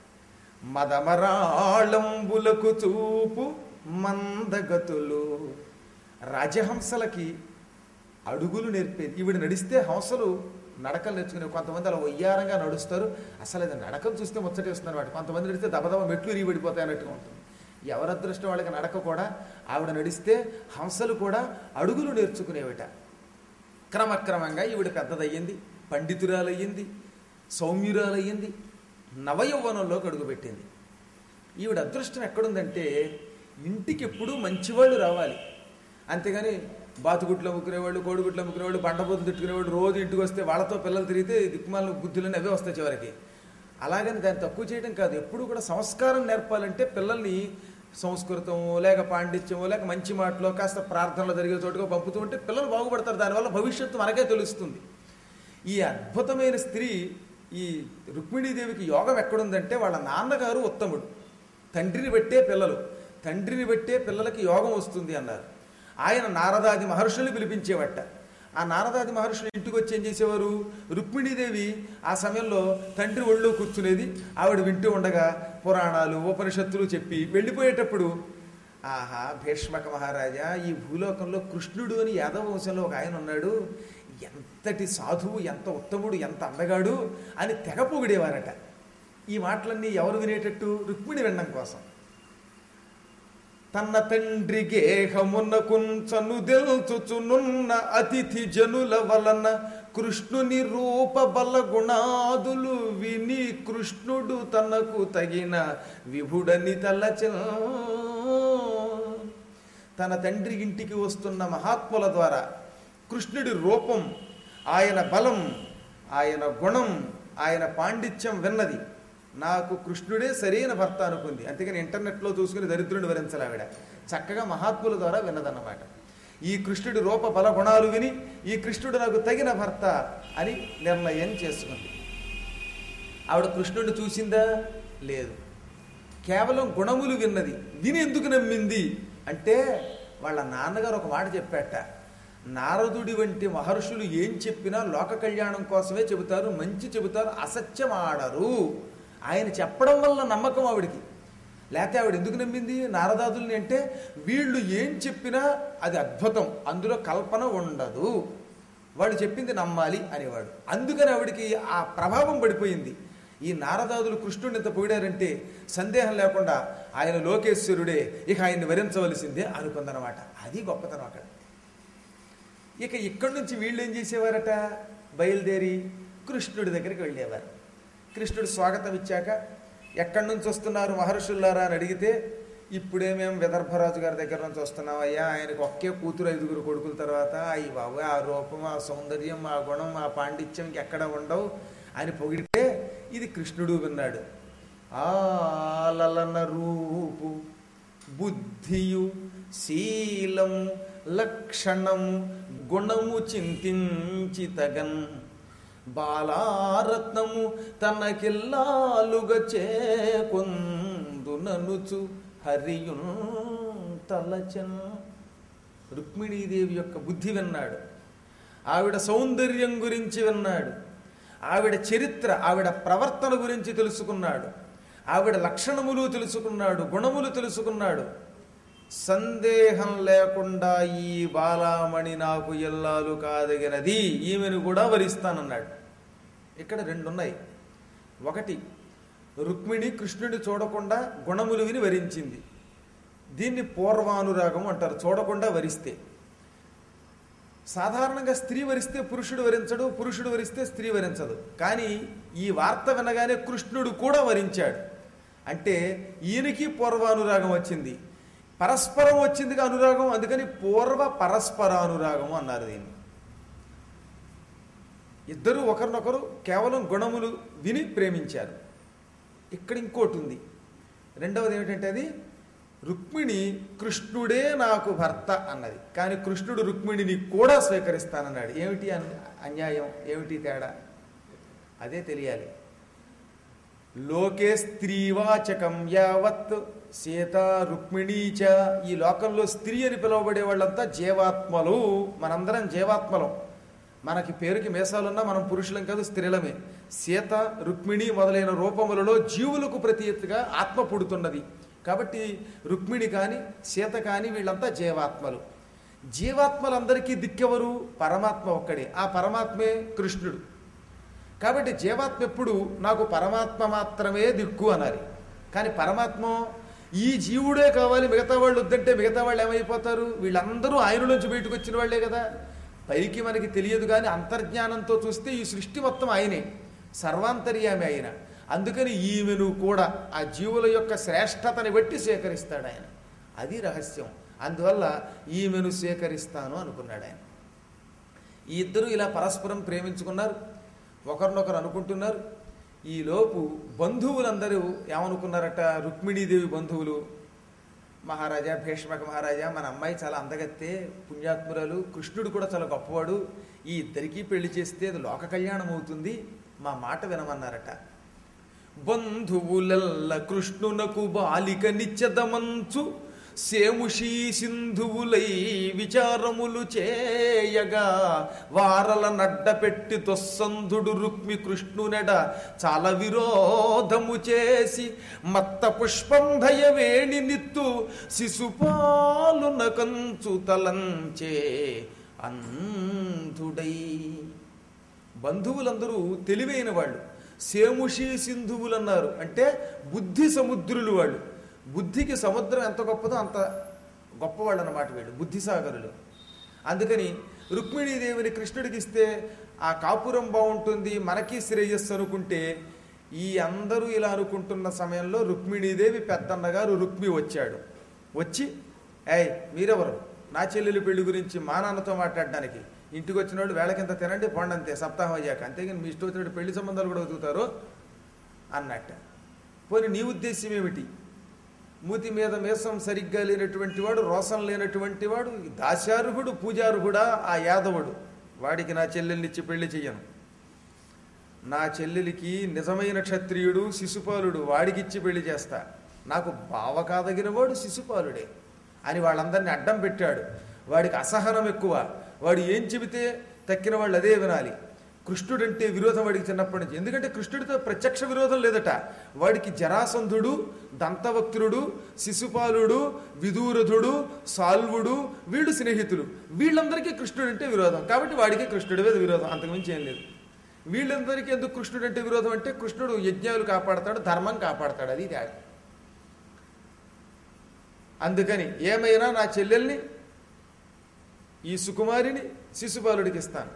మదమరాళంబులకు చూపు మందగతులు రాజహంసలకి అడుగులు నేర్పేది ఈవిడ నడిస్తే హంసలు నడకలు నేర్చుకునే కొంతమంది అలా వయ్యారంగా నడుస్తారు అసలు అది నడకలు చూస్తే ముచ్చటేస్తున్నారు వాటి కొంతమంది నడిస్తే దబదబ మెట్లు రీబడిపోతాయి అన్నట్టుగా ఉంటుంది ఎవరి అదృష్టం వాళ్ళకి నడక కూడా ఆవిడ నడిస్తే హంసలు కూడా అడుగులు నేర్చుకునేవిట క్రమక్రమంగా ఈవిడ పెద్దదయ్యింది పండితురాలయ్యింది సౌమ్యురాలయ్యింది నవయౌవనంలోకి అడుగుపెట్టింది ఈవిడ అదృష్టం ఎక్కడుందంటే ఇంటికి ఎప్పుడూ మంచివాళ్ళు రావాలి అంతేగాని బాతుగుట్లు అమ్ముకునేవాళ్ళు కోడిగుట్లు అమ్ముకునేవాళ్ళు బండబోతులు తిట్టుకునేవాళ్ళు రోజు ఇంటికి వస్తే వాళ్ళతో పిల్లలు తిరిగితే దిక్కుమాల బుద్ధులని అవే వస్తాయి చివరికి అలాగని దాన్ని తక్కువ చేయడం కాదు ఎప్పుడు కూడా సంస్కారం నేర్పాలంటే పిల్లల్ని సంస్కృతమో లేక పాండిత్యమో లేక మంచి మాటలో కాస్త ప్రార్థనలు జరిగే చోటుగా పంపుతూ ఉంటే పిల్లలు బాగుపడతారు దానివల్ల భవిష్యత్తు మనకే తెలుస్తుంది ఈ అద్భుతమైన స్త్రీ ఈ రుక్మిణీదేవికి యోగం ఎక్కడుందంటే వాళ్ళ నాన్నగారు ఉత్తముడు తండ్రిని బట్టే పిల్లలు తండ్రిని బట్టే పిల్లలకి యోగం వస్తుంది అన్నారు ఆయన నారదాది మహర్షుల్ని పిలిపించేవట ఆ నారదాది మహర్షులు ఇంటికి వచ్చి ఏం చేసేవారు రుక్మిణీదేవి ఆ సమయంలో తండ్రి ఒళ్ళో కూర్చునేది ఆవిడ వింటూ ఉండగా పురాణాలు ఉపనిషత్తులు చెప్పి వెళ్ళిపోయేటప్పుడు ఆహా భీష్మక మహారాజా ఈ భూలోకంలో కృష్ణుడు అని యాదవ వంశంలో ఒక ఆయన ఉన్నాడు ఎంతటి సాధువు ఎంత ఉత్తముడు ఎంత అందగాడు అని తెగ పొగిడేవారట ఈ మాటలన్నీ ఎవరు వినేటట్టు రుక్మిణి వినడం కోసం తన తండ్రి గేహమునకుంచను దెల్చుచునున్న అతిథి జనుల వలన కృష్ణుని రూప బల గుణాదులు విని కృష్ణుడు తనకు తగిన విభుడని తలచ తన తండ్రి ఇంటికి వస్తున్న మహాత్ముల ద్వారా కృష్ణుడి రూపం ఆయన బలం ఆయన గుణం ఆయన పాండిత్యం విన్నది నాకు కృష్ణుడే సరైన భర్త అనుకుంది అందుకని ఇంటర్నెట్లో చూసుకుని దరిద్రుని వరించాలి ఆవిడ చక్కగా మహాత్ముల ద్వారా విన్నదన్నమాట ఈ కృష్ణుడి రూప బల గుణాలు విని ఈ కృష్ణుడు నాకు తగిన భర్త అని నిర్ణయం చేసుకుంది ఆవిడ కృష్ణుడిని చూసిందా లేదు కేవలం గుణములు విన్నది విని ఎందుకు నమ్మింది అంటే వాళ్ళ నాన్నగారు ఒక మాట చెప్పాట నారదుడి వంటి మహర్షులు ఏం చెప్పినా లోక కళ్యాణం కోసమే చెబుతారు మంచి చెబుతారు అసత్యం ఆడరు ఆయన చెప్పడం వల్ల నమ్మకం ఆవిడికి లేకపోతే ఆవిడ ఎందుకు నమ్మింది నారదాదుల్ని అంటే వీళ్ళు ఏం చెప్పినా అది అద్భుతం అందులో కల్పన ఉండదు వాడు చెప్పింది నమ్మాలి అనేవాడు అందుకని ఆవిడికి ఆ ప్రభావం పడిపోయింది ఈ నారదాదులు కృష్ణుడిని ఇంత పొగిడారంటే సందేహం లేకుండా ఆయన లోకేశ్వరుడే ఇక ఆయన్ని వరించవలసిందే అనుకుందనమాట అది గొప్పతనం అక్కడ ఇక ఇక్కడి నుంచి వీళ్ళు ఏం చేసేవారట బయలుదేరి కృష్ణుడి దగ్గరికి వెళ్ళేవారు కృష్ణుడు స్వాగతం ఇచ్చాక ఎక్కడి నుంచి వస్తున్నారు మహర్షుల్లారా అని అడిగితే ఇప్పుడే మేము విదర్భరాజు గారి దగ్గర నుంచి వస్తున్నాం అయ్యా ఆయనకు ఒకే కూతురు ఐదుగురు కొడుకుల తర్వాత అయ్యి బాబు ఆ రూపం ఆ సౌందర్యం ఆ గుణం ఆ పాండిత్యం ఎక్కడ ఉండవు అని పొగిడితే ఇది కృష్ణుడు విన్నాడు ఆలలన రూపు బుద్ధియు శీలము లక్షణము గుణము చింతించి తగన్ బాలారత్నము తనకిల్లాలుగా చేకొందుననుచు హరియున్ తలచన్ రుక్మిణీదేవి యొక్క బుద్ధి విన్నాడు ఆవిడ సౌందర్యం గురించి విన్నాడు ఆవిడ చరిత్ర ఆవిడ ప్రవర్తన గురించి తెలుసుకున్నాడు ఆవిడ లక్షణములు తెలుసుకున్నాడు గుణములు తెలుసుకున్నాడు సందేహం లేకుండా ఈ బాలామణి నాకు ఎల్లాలు కాదగినది ఈమెను కూడా వరిస్తానన్నాడు ఇక్కడ రెండు ఉన్నాయి ఒకటి రుక్మిణి కృష్ణుడిని చూడకుండా గుణములు విని వరించింది దీన్ని పూర్వానురాగం అంటారు చూడకుండా వరిస్తే సాధారణంగా స్త్రీ వరిస్తే పురుషుడు వరించడు పురుషుడు వరిస్తే స్త్రీ వరించదు కానీ ఈ వార్త వినగానే కృష్ణుడు కూడా వరించాడు అంటే ఈయనకి పూర్వానురాగం వచ్చింది పరస్పరం వచ్చిందిగా అనురాగం అందుకని పూర్వ పరస్పరానురాగం అన్నారు దీన్ని ఇద్దరు ఒకరినొకరు కేవలం గుణములు విని ప్రేమించారు ఇక్కడ ఇంకోటి ఉంది రెండవది ఏమిటంటే అది రుక్మిణి కృష్ణుడే నాకు భర్త అన్నది కానీ కృష్ణుడు రుక్మిణిని కూడా స్వీకరిస్తానన్నాడు ఏమిటి అన్- అన్యాయం ఏమిటి తేడా అదే తెలియాలి లోకే స్త్రీవాచకం యావత్ సీత రుక్మిణీచ ఈ లోకంలో స్త్రీ అని పిలువబడే వాళ్ళంతా జీవాత్మలు మనందరం జీవాత్మలం మనకి పేరుకి మేసాలున్నా మనం పురుషులం కాదు స్త్రీలమే సీత రుక్మిణి మొదలైన రూపములలో జీవులకు ప్రతి ఎత్తుగా ఆత్మ పుడుతున్నది కాబట్టి రుక్మిణి కానీ సీత కానీ వీళ్ళంతా జీవాత్మలు జీవాత్మలందరికీ దిక్కెవరు పరమాత్మ ఒక్కడే ఆ పరమాత్మే కృష్ణుడు కాబట్టి జీవాత్మ ఎప్పుడు నాకు పరమాత్మ మాత్రమే దిక్కు అనాలి కానీ పరమాత్మ ఈ జీవుడే కావాలి మిగతా వాళ్ళు వద్దంటే మిగతా వాళ్ళు ఏమైపోతారు వీళ్ళందరూ ఆయనలోంచి బయటకు వచ్చిన వాళ్ళే కదా పైకి మనకి తెలియదు కానీ అంతర్జ్ఞానంతో చూస్తే ఈ సృష్టి మొత్తం ఆయనే సర్వాంతర్యామి ఆయన అందుకని ఈమెను కూడా ఆ జీవుల యొక్క శ్రేష్టతని బట్టి స్వీకరిస్తాడు ఆయన అది రహస్యం అందువల్ల ఈమెను స్వీకరిస్తాను అనుకున్నాడు ఆయన ఈ ఇద్దరు ఇలా పరస్పరం ప్రేమించుకున్నారు ఒకరినొకరు అనుకుంటున్నారు ఈలోపు బంధువులందరూ ఏమనుకున్నారట రుక్మిణీదేవి బంధువులు మహారాజా భీష్మక మహారాజా మన అమ్మాయి చాలా అందగత్తే పుణ్యాత్మురాలు కృష్ణుడు కూడా చాలా గొప్పవాడు ఈ ఇద్దరికీ పెళ్లి చేస్తే అది లోక కళ్యాణం అవుతుంది మా మాట వినమన్నారట బంధువులల్ల కృష్ణునకు బాలిక నిత్యదమంచు సేముషీ సింధువులై విచారములు చేయగా వారల నడ్డ పెట్టి తొస్సంధుడు రుక్మి కృష్ణునెడ చాలా విరోధము చేసి మత్త పుష్పంధయ వేణి నిత్తు శిశుపాలున కంచు తలంచే అంధుడై బంధువులందరూ తెలివైన వాళ్ళు సేముషి సింధువులు అన్నారు అంటే బుద్ధి సముద్రులు వాళ్ళు బుద్ధికి సముద్రం ఎంత గొప్పదో అంత గొప్పవాళ్ళు అన్నమాట వీళ్ళు బుద్ధిసాగరులు అందుకని రుక్మిణీదేవిని కృష్ణుడికి ఇస్తే ఆ కాపురం బాగుంటుంది మనకి శ్రేయస్సు అనుకుంటే ఈ అందరూ ఇలా అనుకుంటున్న సమయంలో రుక్మిణీదేవి పెద్దన్నగారు రుక్మి వచ్చాడు వచ్చి ఏయ్ మీరెవరు నా చెల్లెలి పెళ్లి గురించి మా నాన్నతో మాట్లాడడానికి ఇంటికి వచ్చిన వాళ్ళు వేళ కింద తినండి పోండి అంతే సప్తాహం అయ్యాక అంతేగాని మీ ఇష్టం వచ్చినట్టు పెళ్లి సంబంధాలు కూడా వెతుకుతారు అన్నట్ట పోనీ నీ ఉద్దేశం ఏమిటి మూతి మీద మీసం సరిగ్గా లేనటువంటి వాడు రోసం లేనటువంటి వాడు దాశార్హుడు పూజార్హుడా ఆ యాదవుడు వాడికి నా చెల్లెల్నిచ్చి పెళ్లి చెయ్యను నా చెల్లెలికి నిజమైన క్షత్రియుడు శిశుపాలుడు వాడికిచ్చి పెళ్లి చేస్తా నాకు బావ కాదగిన వాడు శిశుపాలుడే అని వాళ్ళందరినీ అడ్డం పెట్టాడు వాడికి అసహనం ఎక్కువ వాడు ఏం చెబితే తక్కిన వాళ్ళు అదే వినాలి కృష్ణుడంటే విరోధం వాడికి చిన్నప్పటి నుంచి ఎందుకంటే కృష్ణుడితో ప్రత్యక్ష విరోధం లేదట వాడికి జరాసంధుడు దంతవక్తుడు శిశుపాలుడు విదూరథుడు సాల్వుడు వీళ్ళు స్నేహితులు వీళ్ళందరికీ కృష్ణుడంటే విరోధం కాబట్టి వాడికి కృష్ణుడి మీద విరోధం అంతకుమించి ఏం లేదు వీళ్ళందరికీ ఎందుకు కృష్ణుడు అంటే విరోధం అంటే కృష్ణుడు యజ్ఞాలు కాపాడతాడు ధర్మం కాపాడతాడు అది తేడా అందుకని ఏమైనా నా చెల్లెల్ని ఈ సుకుమారిని శిశుపాలుడికి ఇస్తాను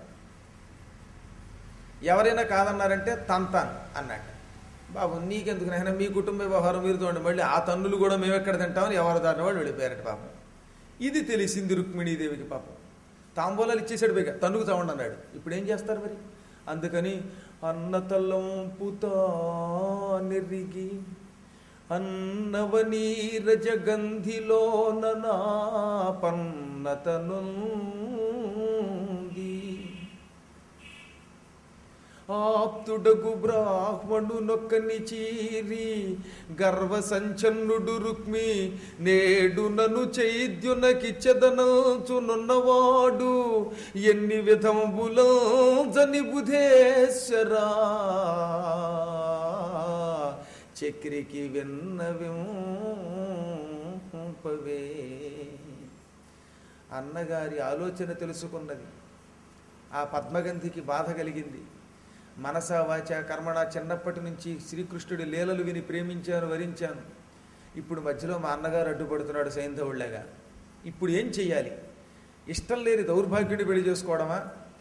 ఎవరైనా కాదన్నారంటే తంతాను అన్నట్టు బాబు నీకెందుకు నాయన మీ కుటుంబ వ్యవహారం మీరు చూడండి మళ్ళీ ఆ తన్నులు కూడా మేము ఎక్కడ తింటామని ఎవరు దారిన వాళ్ళు వెళ్ళిపోయారట పాపం ఇది తెలిసింది రుక్మిణీదేవికి పాపం తాంబూలాలు ఇచ్చేసాడు పైగా తన్నుకు చావండి అన్నాడు ఇప్పుడు ఏం చేస్తారు మరి అందుకని అన్నతల్లంపుతా నెరిగి అన్నవనీరజ గంధిలోన నా పన్నతనుంది ఆప్తుడగు బ్రాహ్మణు నొక్కని చీరి గర్వ సంచన్నుడు రుక్మి నేడు నను చైద్యునకిచ్చదనచునున్నవాడు ఎన్ని విధంబులో జని బుధేశ్వరా చక్రికి విన్నవింపవే అన్నగారి ఆలోచన తెలుసుకున్నది ఆ పద్మగంధికి బాధ కలిగింది మనసా వాచ కర్మణ చిన్నప్పటి నుంచి శ్రీకృష్ణుడి లీలలు విని ప్రేమించాను వరించాను ఇప్పుడు మధ్యలో మా అన్నగారు అడ్డుపడుతున్నాడు సైంధవుళ్ళగా ఇప్పుడు ఏం చెయ్యాలి ఇష్టం లేని దౌర్భాగ్యుడి పెళ్లి చేసుకోవడమా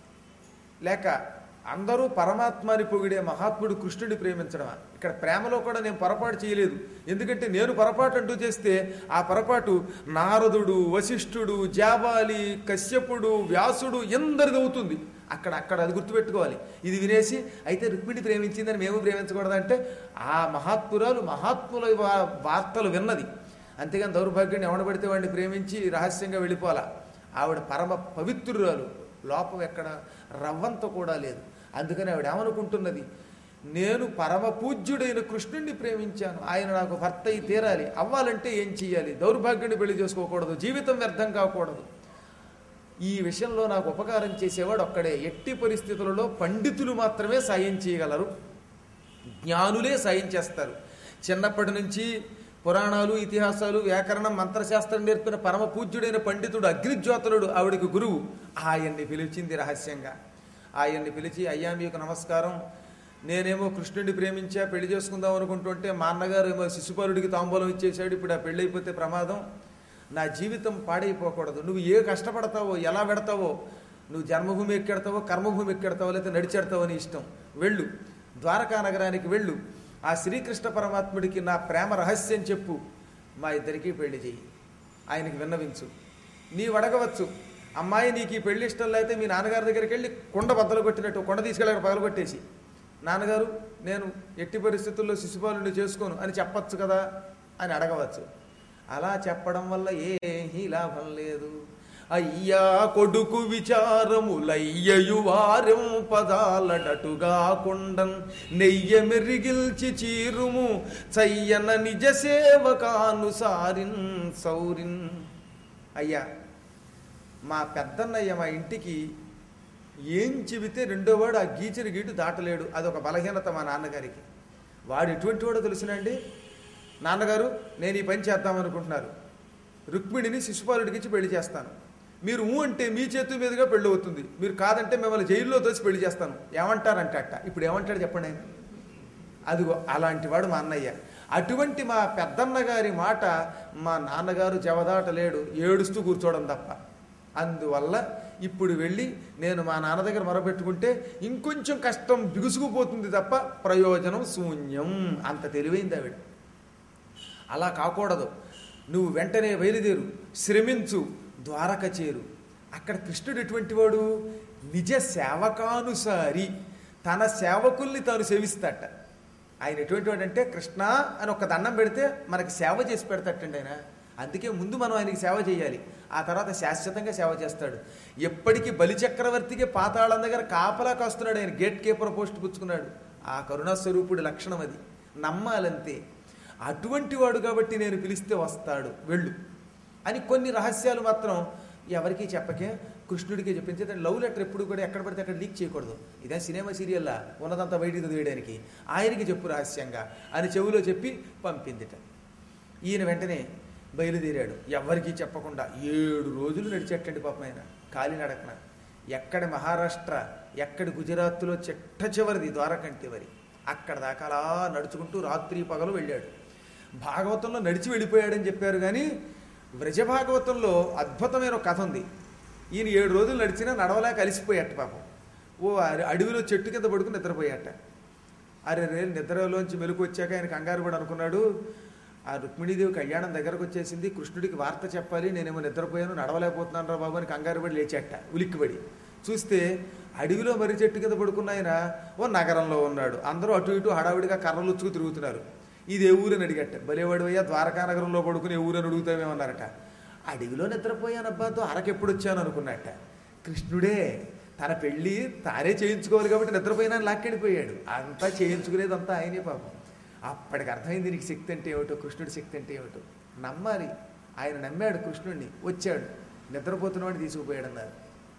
లేక అందరూ పరమాత్మని పొగిడే మహాత్ముడు కృష్ణుడిని ప్రేమించడమా ఇక్కడ ప్రేమలో కూడా నేను పొరపాటు చేయలేదు ఎందుకంటే నేను పొరపాటు అంటూ చేస్తే ఆ పొరపాటు నారదుడు వశిష్ఠుడు జాబాలి కశ్యపుడు వ్యాసుడు ఎందరిది అవుతుంది అక్కడ అక్కడ అది గుర్తుపెట్టుకోవాలి ఇది వినేసి అయితే రుక్మిణి ప్రేమించిందని మేము ప్రేమించకూడదంటే ఆ మహాత్మురాలు మహాత్ముల వా- వార్తలు విన్నది అంతేగాని దౌర్భాగ్యాన్ని ఎవడబడితే వాడిని ప్రేమించి రహస్యంగా వెళ్ళిపోవాలా ఆవిడ పరమ పవిత్రురాలు లోపం ఎక్కడ రవ్వంత కూడా లేదు అందుకని ఆవిడ ఏమనుకుంటున్నది నేను పరమ పూజ్యుడైన కృష్ణుణ్ణి ప్రేమించాను ఆయన నాకు భర్త అయి తీరాలి అవ్వాలంటే ఏం చెయ్యాలి దౌర్భాగ్యాన్ని పెళ్లి చేసుకోకూడదు జీవితం వ్యర్థం కాకూడదు ఈ విషయంలో నాకు ఉపకారం చేసేవాడు ఒక్కడే ఎట్టి పరిస్థితులలో పండితులు మాత్రమే సాయం చేయగలరు జ్ఞానులే సాయం చేస్తారు చిన్నప్పటి నుంచి పురాణాలు ఇతిహాసాలు వ్యాకరణం మంత్రశాస్త్రం నేర్పిన పరమ పూజ్యుడైన పండితుడు అగ్నిజ్యోతనుడు ఆవిడికి గురువు ఆయన్ని పిలిచింది రహస్యంగా ఆయన్ని పిలిచి అయ్యా మీకు నమస్కారం నేనేమో కృష్ణుడిని ప్రేమించా పెళ్లి చేసుకుందాం అనుకుంటుంటే మా అన్నగారు ఏమో శిశుపాలుడికి తాంబూలం ఇచ్చేసాడు ఇప్పుడు ఆ పెళ్ళి అయిపోతే ప్రమాదం నా జీవితం పాడైపోకూడదు నువ్వు ఏ కష్టపడతావో ఎలా పెడతావో నువ్వు జన్మభూమి ఎక్కెడతావో కర్మభూమి ఎక్కెడతావో లేకపోతే నడిచెడతావో అని ఇష్టం వెళ్ళు ద్వారకా నగరానికి వెళ్ళు ఆ శ్రీకృష్ణ పరమాత్ముడికి నా ప్రేమ రహస్యం చెప్పు మా ఇద్దరికీ పెళ్లి చెయ్యి ఆయనకి విన్నవించు నీవు అడగవచ్చు అమ్మాయి నీకు ఈ పెళ్లి ఇష్టం లేకపోతే మీ నాన్నగారి దగ్గరికి వెళ్ళి కొండ బద్దలు కొట్టినట్టు కొండ తీసుకెళ్ళి పగలగొట్టేసి నాన్నగారు నేను ఎట్టి పరిస్థితుల్లో శిశుపాలుని చేసుకోను అని చెప్పచ్చు కదా అని అడగవచ్చు అలా చెప్పడం వల్ల ఏమీ లాభం లేదు అయ్యా కొడుకు విచారములయ్యయు వారం పదాలడటుగా కొండన్ నెయ్య మెరిగిల్చి చీరుము చయ్యన నిజ సేవకానుసారిన్ సౌరిన్ అయ్యా మా పెద్దన్నయ్య మా ఇంటికి ఏం చెబితే రెండో వాడు ఆ గీచిన గీటు దాటలేడు అదొక బలహీనత మా నాన్నగారికి వాడు ఎటువంటి వాడో తెలుసునండి నాన్నగారు నేను ఈ పని చేద్దామనుకుంటున్నారు రుక్మిణిని శిశుపాలుడికి ఇచ్చి పెళ్లి చేస్తాను మీరు ఊ అంటే మీ చేతి మీదుగా పెళ్ళి అవుతుంది మీరు కాదంటే మిమ్మల్ని జైల్లో తోసి పెళ్లి చేస్తాను ఏమంటారంటే అట్ట ఇప్పుడు ఏమంటాడు చెప్పండి ఆయన అదిగో అలాంటి వాడు మా అన్నయ్య అటువంటి మా పెద్దన్న గారి మాట మా నాన్నగారు జవదాటలేడు ఏడుస్తూ కూర్చోవడం తప్ప అందువల్ల ఇప్పుడు వెళ్ళి నేను మా నాన్న దగ్గర మొరపెట్టుకుంటే ఇంకొంచెం కష్టం బిగుసుకుపోతుంది తప్ప ప్రయోజనం శూన్యం అంత తెలివైంది ఆవిడ అలా కాకూడదు నువ్వు వెంటనే బయలుదేరు శ్రమించు ద్వారక చేరు అక్కడ కృష్ణుడు ఎటువంటి వాడు నిజ సేవకానుసారి తన సేవకుల్ని తాను సేవిస్తాట ఆయన ఎటువంటి వాడు అంటే కృష్ణ అని ఒక దండం పెడితే మనకి సేవ చేసి పెడతాటండి ఆయన అందుకే ముందు మనం ఆయనకి సేవ చేయాలి ఆ తర్వాత శాశ్వతంగా సేవ చేస్తాడు ఎప్పటికీ బలిచక్రవర్తికి పాతాళం దగ్గర కాపలా కాస్తున్నాడు ఆయన గేట్ కీపర్ పోస్ట్ పుచ్చుకున్నాడు ఆ కరుణాస్వరూపుడి లక్షణం అది నమ్మాలంతే అటువంటి వాడు కాబట్టి నేను పిలిస్తే వస్తాడు వెళ్ళు అని కొన్ని రహస్యాలు మాత్రం ఎవరికీ చెప్పకే కృష్ణుడికి చెప్పించి లవ్ లెటర్ ఎప్పుడు కూడా ఎక్కడ పడితే అక్కడ లీక్ చేయకూడదు ఇదే సినిమా సీరియల్లా ఉన్నదంతా బయటికి తీయడానికి ఆయనకి చెప్పు రహస్యంగా అని చెవిలో చెప్పి పంపిందిట ఈయన వెంటనే బయలుదేరాడు ఎవరికీ చెప్పకుండా ఏడు రోజులు నడిచేటండి పాపం ఆయన కాలినడకన ఎక్కడ మహారాష్ట్ర ఎక్కడి గుజరాత్లో చిట్ట చివరిది ద్వారకంటి వరి అక్కడ దాకా అలా నడుచుకుంటూ రాత్రి పగలు వెళ్ళాడు భాగవతంలో నడిచి వెళ్ళిపోయాడని చెప్పారు కానీ వ్రజ భాగవతంలో అద్భుతమైన ఒక కథ ఉంది ఈయన ఏడు రోజులు నడిచినా నడవలేక అలిసిపోయాట పాపం ఓ అర- అడవిలో చెట్టు కింద పడుకుని నిద్రపోయాట అరే రే నిద్రలోంచి మెలకు వచ్చాక ఆయన కంగారు కూడా అనుకున్నాడు ఆ రుక్మిణీదేవి కళ్యాణం దగ్గరకు వచ్చేసింది కృష్ణుడికి వార్త చెప్పాలి నేనేమో నిద్రపోయాను నడవలేకపోతున్నాను రా బాబు అని కంగారు పడి లేచాట ఉలిక్కిపడి చూస్తే అడవిలో మర్రి చెట్టు కింద పడుకున్న ఆయన ఓ నగరంలో ఉన్నాడు అందరూ అటు ఇటు హడావిడిగా కర్రలు ఉచ్చుకు తిరుగుతున్నారు ఇది ఏ ఊరని అడిగట భలేవాడు అయ్యా ద్వారకా నగరంలో పడుకుని ఏ ఊరని అడుగుతామేమన్నారట అడవిలో నిద్రపోయానబ్బా ద్వారకెప్పుడు వచ్చాను అనుకున్నట్ట కృష్ణుడే తన పెళ్ళి తానే చేయించుకోవాలి కాబట్టి నిద్రపోయినా లాక్కెడిపోయాడు అంతా చేయించుకునేదంతా ఆయనే పాపం అప్పటికి అర్థమైంది నీకు శక్తి అంటే ఏమిటో కృష్ణుడి శక్తి అంటే ఏమిటో నమ్మాలి ఆయన నమ్మాడు కృష్ణుడిని వచ్చాడు నిద్రపోతున్నవాడిని తీసుకుపోయాడు అన్నారు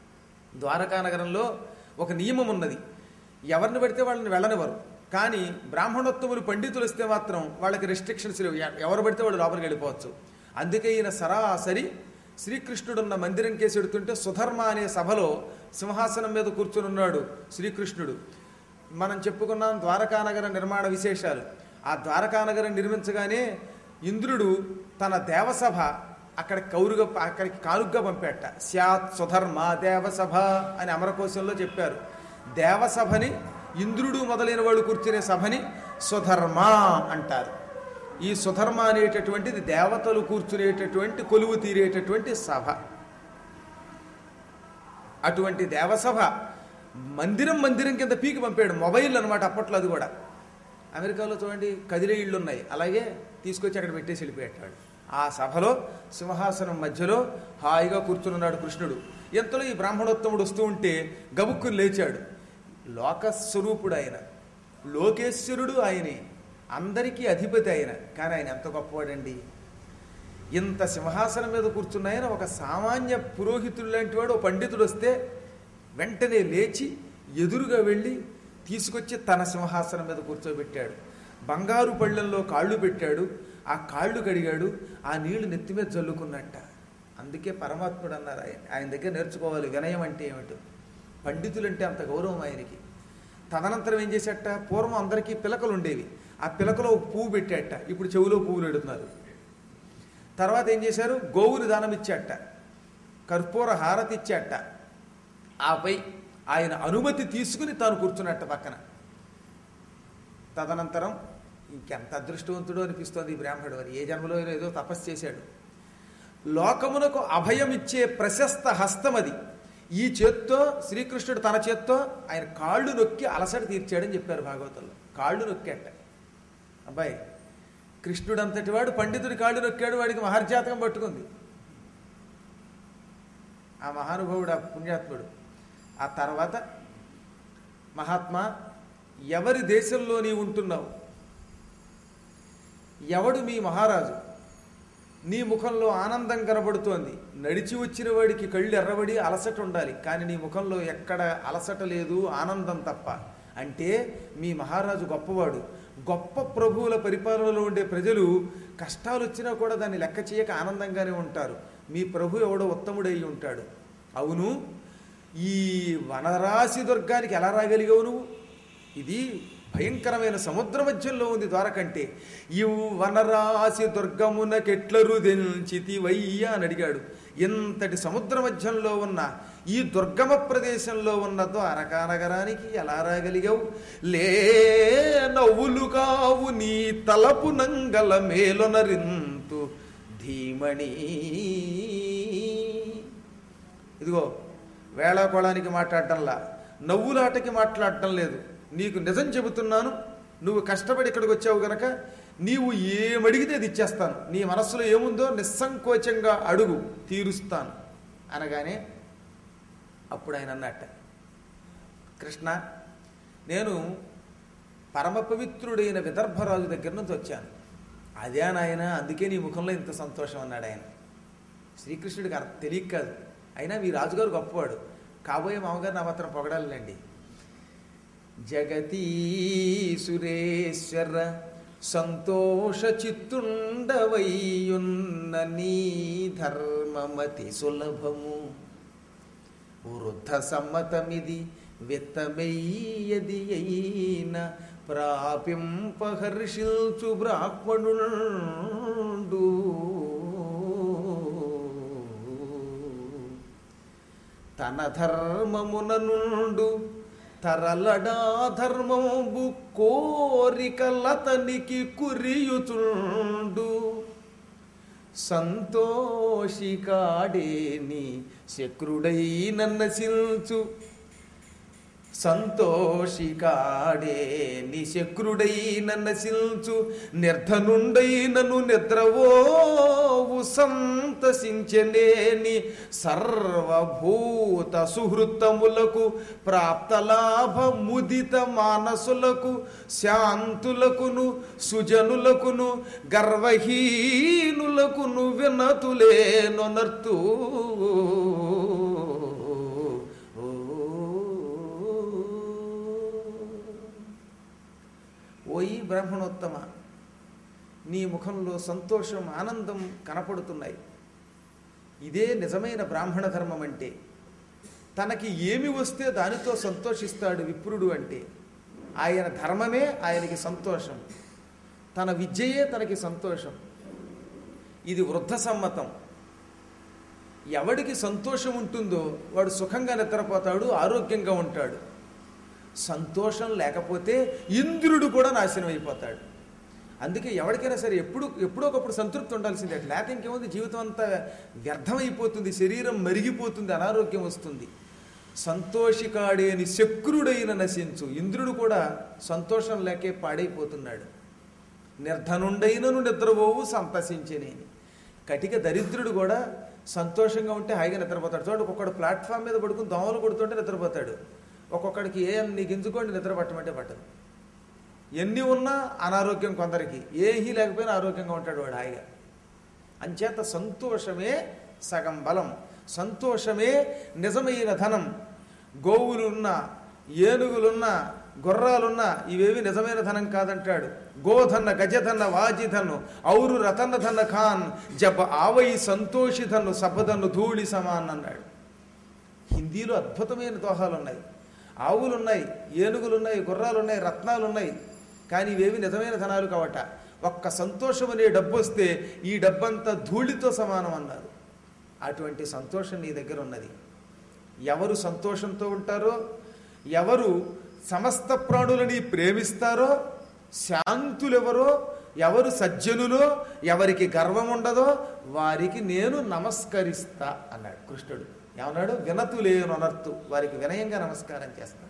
ద్వారకా నగరంలో ఒక నియమం ఉన్నది ఎవరిని పడితే వాళ్ళని వెళ్ళనివ్వరు కానీ బ్రాహ్మణోత్తములు పండితులు వస్తే మాత్రం వాళ్ళకి రెస్ట్రిక్షన్స్ లేవు ఎ- ఎవరు పడితే వాళ్ళు లోపలికి వెళ్ళిపోవచ్చు అందుకే ఈయన సరాసరి శ్రీకృష్ణుడున్న మందిరం కేసి ఎడుతుంటే సుధర్మ అనే సభలో సింహాసనం మీద కూర్చుని ఉన్నాడు శ్రీకృష్ణుడు మనం చెప్పుకున్నాం ద్వారకానగర నిర్మాణ విశేషాలు ఆ ద్వారకానగరం నిర్మించగానే ఇంద్రుడు తన దేవసభ అక్కడ కౌరుగా అక్కడికి కానుగ్గా పంపేట స్యాత్ సుధర్మ దేవసభ అని అమరకోశంలో చెప్పారు దేవసభని ఇంద్రుడు మొదలైన వాళ్ళు కూర్చునే సభని సుధర్మ అంటారు ఈ సుధర్మ అనేటటువంటిది దేవతలు కూర్చునేటటువంటి కొలువు తీరేటటువంటి సభ అటువంటి దేవసభ మందిరం మందిరం కింద పీకి పంపాడు మొబైల్ అనమాట అప్పట్లో అది కూడా అమెరికాలో చూడండి కదిలే ఇళ్ళు ఉన్నాయి అలాగే తీసుకొచ్చి అక్కడ పెట్టేసి వెళ్ళిపోయాడు ఆ సభలో సింహాసనం మధ్యలో హాయిగా కూర్చున్నాడు కృష్ణుడు ఎంతలో ఈ బ్రాహ్మణోత్తముడు వస్తూ ఉంటే గబుక్కుని లేచాడు లోకస్వరూపుడు ఆయన లోకేశ్వరుడు ఆయనే అందరికీ అధిపతి ఆయన కానీ ఆయన ఎంత గొప్పవాడండి ఇంత సింహాసనం మీద కూర్చున్న ఆయన ఒక సామాన్య పురోహితుడు లాంటి వాడు ఓ పండితుడు వస్తే వెంటనే లేచి ఎదురుగా వెళ్ళి తీసుకొచ్చి తన సింహాసనం మీద కూర్చోబెట్టాడు బంగారు పళ్ళెంలో కాళ్ళు పెట్టాడు ఆ కాళ్ళు కడిగాడు ఆ నీళ్లు నెత్తి మీద జల్లుకున్నట్ట అందుకే పరమాత్ముడు అన్నారు ఆయన ఆయన దగ్గర నేర్చుకోవాలి వినయం అంటే ఏమిటో పండితులంటే అంత గౌరవం ఆయనకి తదనంతరం ఏం చేసేట పూర్వం అందరికీ పిలకలు ఉండేవి ఆ పిలకలో ఒక పువ్వు పెట్టాట ఇప్పుడు చెవిలో పువ్వులు ఎడుతున్నారు తర్వాత ఏం చేశారు గోవుని దానం ఇచ్చాట కర్పూర హారతి ఇచ్చాట ఆపై ఆయన అనుమతి తీసుకుని తాను కూర్చున్నట్ట పక్కన తదనంతరం ఇంకెంత అదృష్టవంతుడో అనిపిస్తోంది ఈ బ్రాహ్మణుడు అని ఏ జన్మలో అయినా ఏదో తపస్సు చేశాడు లోకమునకు అభయం ఇచ్చే ప్రశస్త హస్తం అది ఈ చేత్తో శ్రీకృష్ణుడు తన చేత్తో ఆయన కాళ్ళు నొక్కి అలసట తీర్చాడని చెప్పారు భాగవతంలో కాళ్ళు నొక్కాట అబ్బాయి కృష్ణుడు అంతటి వాడు పండితుడి కాళ్ళు నొక్కాడు వాడికి మహర్జాతకం పట్టుకుంది ఆ మహానుభావుడు ఆ పుణ్యాత్ముడు ఆ తర్వాత మహాత్మా ఎవరి దేశంలో నీ ఉంటున్నావు ఎవడు మీ మహారాజు నీ ముఖంలో ఆనందం కనబడుతోంది నడిచి వచ్చిన వాడికి కళ్ళు ఎర్రబడి అలసట ఉండాలి కానీ నీ ముఖంలో ఎక్కడ అలసట లేదు ఆనందం తప్ప అంటే మీ మహారాజు గొప్పవాడు గొప్ప ప్రభువుల పరిపాలనలో ఉండే ప్రజలు కష్టాలు వచ్చినా కూడా దాన్ని లెక్క చేయక ఆనందంగానే ఉంటారు మీ ప్రభు ఎవడో ఉత్తముడై ఉంటాడు అవును ఈ వనరాశి దుర్గానికి ఎలా రాగలిగావు నువ్వు ఇది భయంకరమైన సముద్ర మధ్యంలో ఉంది ద్వారకంటే ఇవు వనరాశి దుర్గమునకెట్లరు దెంచితివయ్యా అని అడిగాడు ఇంతటి సముద్ర మధ్యంలో ఉన్న ఈ దుర్గమ ప్రదేశంలో ఉన్న ద్వారకా నగరానికి ఎలా రాగలిగావు లే నవ్వులు కావు నీ తలపు నంగల మేలొనరింతు ధీమణి ఇదిగో వేళాకోళానికి మాట్లాడటంలా నవ్వులాటకి మాట్లాడటం లేదు నీకు నిజం చెబుతున్నాను నువ్వు కష్టపడి ఇక్కడికి వచ్చావు గనక నీవు ఏమడిగితే అది ఇచ్చేస్తాను నీ మనస్సులో ఏముందో నిస్సంకోచంగా అడుగు తీరుస్తాను అనగానే అప్పుడు ఆయన అన్నట్ట కృష్ణ నేను పరమ పవిత్రుడైన విదర్భరాజు దగ్గర నుంచి వచ్చాను అదే నాయన అందుకే నీ ముఖంలో ఇంత సంతోషం అన్నాడు ఆయన శ్రీకృష్ణుడికి అర్థం తెలియక కాదు అయినా మీ రాజుగారు గొప్పవాడు కాబోయే మామగారు నా మాత్రం పొగడాలండి జగతీ సురేశ్వర సంతోష చిత్తుండవయ్యున్న నీ ధర్మమతి సులభము వృద్ధ సమ్మతమిది విత్తమెయ్యది అయిన ప్రాపింపహర్షిల్చు బ్రాహ్మణుండు తన ధర్మమున నుండు తరలడా ధర్మంబు కోరికలతనికి కురియుచుండు సంతోషికాడేని శక్రుడై నన్నసిల్చు సంతోషికాడే నిశక్రుడై నన్నసిల్చు నిర్ధనుండై నన్ను నిద్రవోవు సంతసించనేని సర్వభూత సుహృత్తములకు ప్రాప్తలాభ ముదిత మానసులకు శాంతులకును సుజనులకును గర్వహీనులకును వినతులేనొనర్తూ ఓయి బ్రాహ్మణోత్తమ నీ ముఖంలో సంతోషం ఆనందం కనపడుతున్నాయి ఇదే నిజమైన బ్రాహ్మణ ధర్మం అంటే తనకి ఏమి వస్తే దానితో సంతోషిస్తాడు విప్రుడు అంటే ఆయన ధర్మమే ఆయనకి సంతోషం తన విద్యయే తనకి సంతోషం ఇది వృద్ధ సమ్మతం ఎవడికి సంతోషం ఉంటుందో వాడు సుఖంగా నిద్రపోతాడు ఆరోగ్యంగా ఉంటాడు సంతోషం లేకపోతే ఇంద్రుడు కూడా నాశనం అయిపోతాడు అందుకే ఎవరికైనా సరే ఎప్పుడు ఎప్పుడో ఒకప్పుడు సంతృప్తి ఉండాల్సిందే లేక ఇంకేముంది జీవితం అంతా వ్యర్థమైపోతుంది శరీరం మరిగిపోతుంది అనారోగ్యం వస్తుంది సంతోషికాడేని శక్రుడైన నశించు ఇంద్రుడు కూడా సంతోషం లేకే పాడైపోతున్నాడు నిర్ధనుండైనను నిద్రపోవు సంతసించనేని కటిక దరిద్రుడు కూడా సంతోషంగా ఉంటే హాయిగా నిద్రపోతాడు చూడండి ఒక్కొక్కడు ప్లాట్ఫామ్ మీద పడుకుని దోమలు కొడుతుంటే నిద్రపోతాడు ఒక్కొక్కడికి ఏ నీకు ఎంచుకోండి నిద్ర పట్టమంటే పట్టదు ఎన్ని ఉన్నా అనారోగ్యం కొందరికి ఏహీ లేకపోయినా ఆరోగ్యంగా ఉంటాడు వాడు హాయిగా అంచేత సంతోషమే సగం బలం సంతోషమే నిజమైన ధనం గోవులున్నా ఏనుగులున్నా గుర్రాలున్నా ఇవేవి నిజమైన ధనం కాదంటాడు గోధన్న గజధన్న వాజిధన్ను ఔరు రతన్న ధన్న ఖాన్ జబ ఆవై సంతోషిధన్ను సభధన్ను ధూళి సమాన్ అన్నాడు హిందీలో అద్భుతమైన దోహాలు ఉన్నాయి ఆవులు ఉన్నాయి ఏనుగులు ఉన్నాయి గుర్రాలు ఉన్నాయి రత్నాలు ఉన్నాయి కానీ ఇవేవి నిజమైన ధనాలు కావట ఒక్క సంతోషం అనే డబ్బు వస్తే ఈ డబ్బంతా ధూళితో సమానం అన్నారు అటువంటి సంతోషం నీ దగ్గర ఉన్నది ఎవరు సంతోషంతో ఉంటారో ఎవరు సమస్త ప్రాణులని ప్రేమిస్తారో శాంతులెవరో ఎవరు సజ్జనులో ఎవరికి గర్వం ఉండదో వారికి నేను నమస్కరిస్తా అన్నాడు కృష్ణుడు ఏమన్నాడు వినతు లేను అనర్తు వారికి వినయంగా నమస్కారం చేస్తాను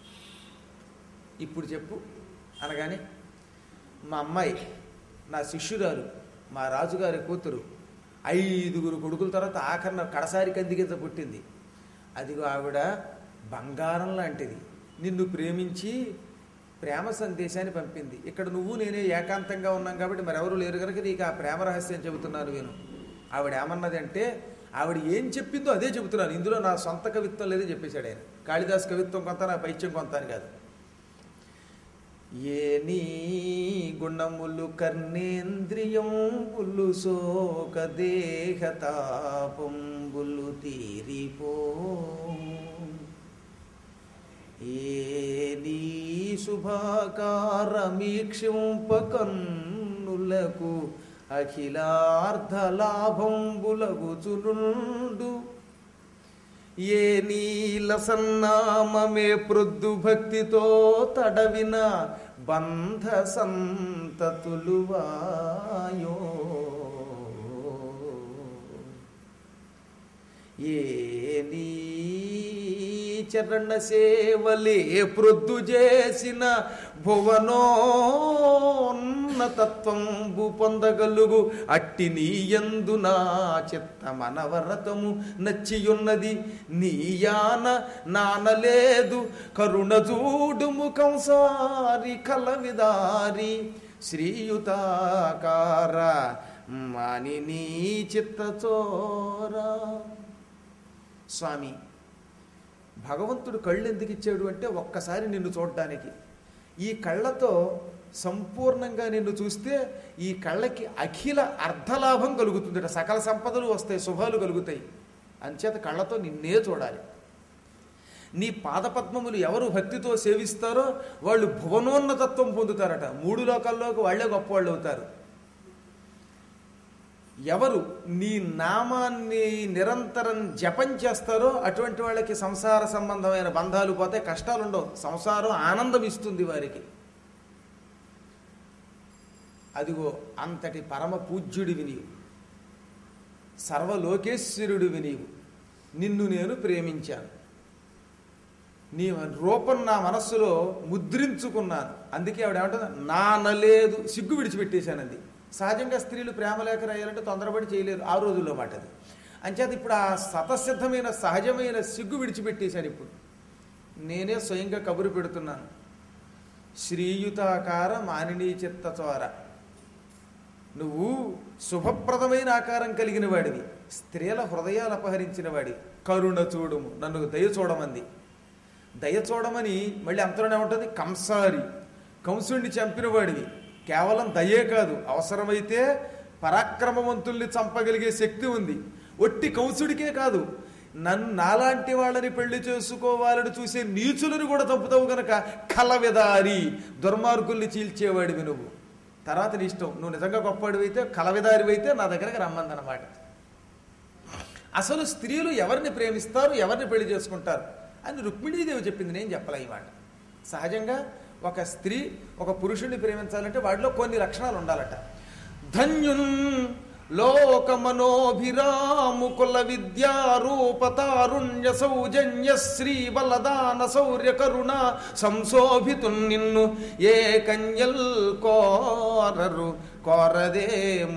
ఇప్పుడు చెప్పు అనగానే మా అమ్మాయి నా శిష్యురాలు మా రాజుగారి కూతురు ఐదుగురు కొడుకుల తర్వాత ఆఖరణ కడసారి కందిగింత పుట్టింది అదిగో ఆవిడ బంగారం లాంటిది నిన్ను ప్రేమించి ప్రేమ సందేశాన్ని పంపింది ఇక్కడ నువ్వు నేనే ఏకాంతంగా ఉన్నాం కాబట్టి మరెవరు లేరు కనుక నీకు ఆ ప్రేమ రహస్యం చెబుతున్నాను నేను ఆవిడ ఏమన్నది అంటే ఆవిడ ఏం చెప్పిందో అదే చెబుతున్నాను ఇందులో నా సొంత కవిత్వం లేదని చెప్పేశాడు ఆయన కాళిదాస్ కవిత్వం కొంత నా పైత్యం కొంత అని కాదు ఏ నీ గుణములు కర్ణేంద్రియంబులు శోక దేహతాపంబులు తీరిపో ఏ నీ శుభాకారమీక్షింపకన్నులకు అఖిలార్థలాభంబులగుచునుండు ఏ నీల సన్నామమే ప్రొద్దు భక్తితో తడవిన బంధ సంతతులువాయో ఏ నీ చరణ సేవలే ప్రొద్దు చేసిన భువనోన్నతత్వంబు పొందగలుగు అట్టి నీయందు నా చిత్తమనవరతము నచ్చియున్నది నీయాన నానలేదు కరుణ చూడు ముఖం సారి కలవిదారి శ్రీయుతాకార మాని నీ చిత్తచోరా స్వామి భగవంతుడు కళ్ళు ఎందుకు ఇచ్చాడు అంటే ఒక్కసారి నిన్ను చూడడానికి ఈ కళ్ళతో సంపూర్ణంగా నిన్ను చూస్తే ఈ కళ్ళకి అఖిల అర్ధలాభం కలుగుతుందట సకల సంపదలు వస్తాయి శుభాలు కలుగుతాయి అంచేత కళ్ళతో నిన్నే చూడాలి నీ పాదపద్మములు ఎవరు భక్తితో సేవిస్తారో వాళ్ళు భువనోన్నతత్వం పొందుతారట మూడు లోకాల్లోకి వాళ్ళే గొప్పవాళ్ళు అవుతారు ఎవరు నీ నామాన్ని నిరంతరం జపం చేస్తారో అటువంటి వాళ్ళకి సంసార సంబంధమైన బంధాలు పోతే కష్టాలు ఉండవు సంసారం ఆనందం ఇస్తుంది వారికి అదిగో అంతటి పరమ పూజ్యుడివి నీవు సర్వలోకేశ్వరుడివి నీవు నిన్ను నేను ప్రేమించాను నీ రూపం నా మనస్సులో ముద్రించుకున్నాను అందుకే ఆవిడ ఏమంటుంది నానలేదు సిగ్గు విడిచిపెట్టేశానంది సహజంగా స్త్రీలు ప్రేమలేఖ రాయాలంటే తొందరపడి చేయలేరు ఆ రోజుల్లో మాట అది అంచేత ఇప్పుడు ఆ సతసిద్ధమైన సహజమైన సిగ్గు విడిచిపెట్టేశాను ఇప్పుడు నేనే స్వయంగా కబురు పెడుతున్నాను శ్రీయుతాకార మానినీ చిత్తచోర నువ్వు శుభప్రదమైన ఆకారం కలిగిన వాడివి స్త్రీల హృదయాలు అపహరించిన వాడి కరుణ చూడుము నన్ను దయ చూడమంది దయ చూడమని మళ్ళీ అంతలోనే ఉంటుంది కంసారి కంసుడిని చంపిన వాడివి కేవలం దయే కాదు అవసరమైతే పరాక్రమవంతుల్ని చంపగలిగే శక్తి ఉంది ఒట్టి కంసుడికే కాదు నన్ను నాలాంటి వాళ్ళని పెళ్లి చేసుకోవాలని చూసే నీచులను కూడా చంపుతావు గనక కలవిదారి దుర్మార్గుల్ని చీల్చేవాడివి నువ్వు తర్వాత నీ ఇష్టం నువ్వు నిజంగా గొప్పవాడివైతే కలవిదారివైతే నా దగ్గరకు రమ్మందనమాట అసలు స్త్రీలు ఎవరిని ప్రేమిస్తారు ఎవరిని పెళ్లి చేసుకుంటారు అని రుక్మిణీదేవి చెప్పింది నేను చెప్పలే ఈ మాట సహజంగా ఒక స్త్రీ ఒక పురుషుడిని ప్రేమించాలంటే వాడిలో కొన్ని లక్షణాలు ఉండాలట ధన్యున్ లోకమనోభిరాము కుల విద్యారూపతారుణ్య సౌజన్య శ్రీ బలదాన శౌర్య కరుణ సంశోభితు నిన్ను ఏ కన్యల్ కోరరు కోరదే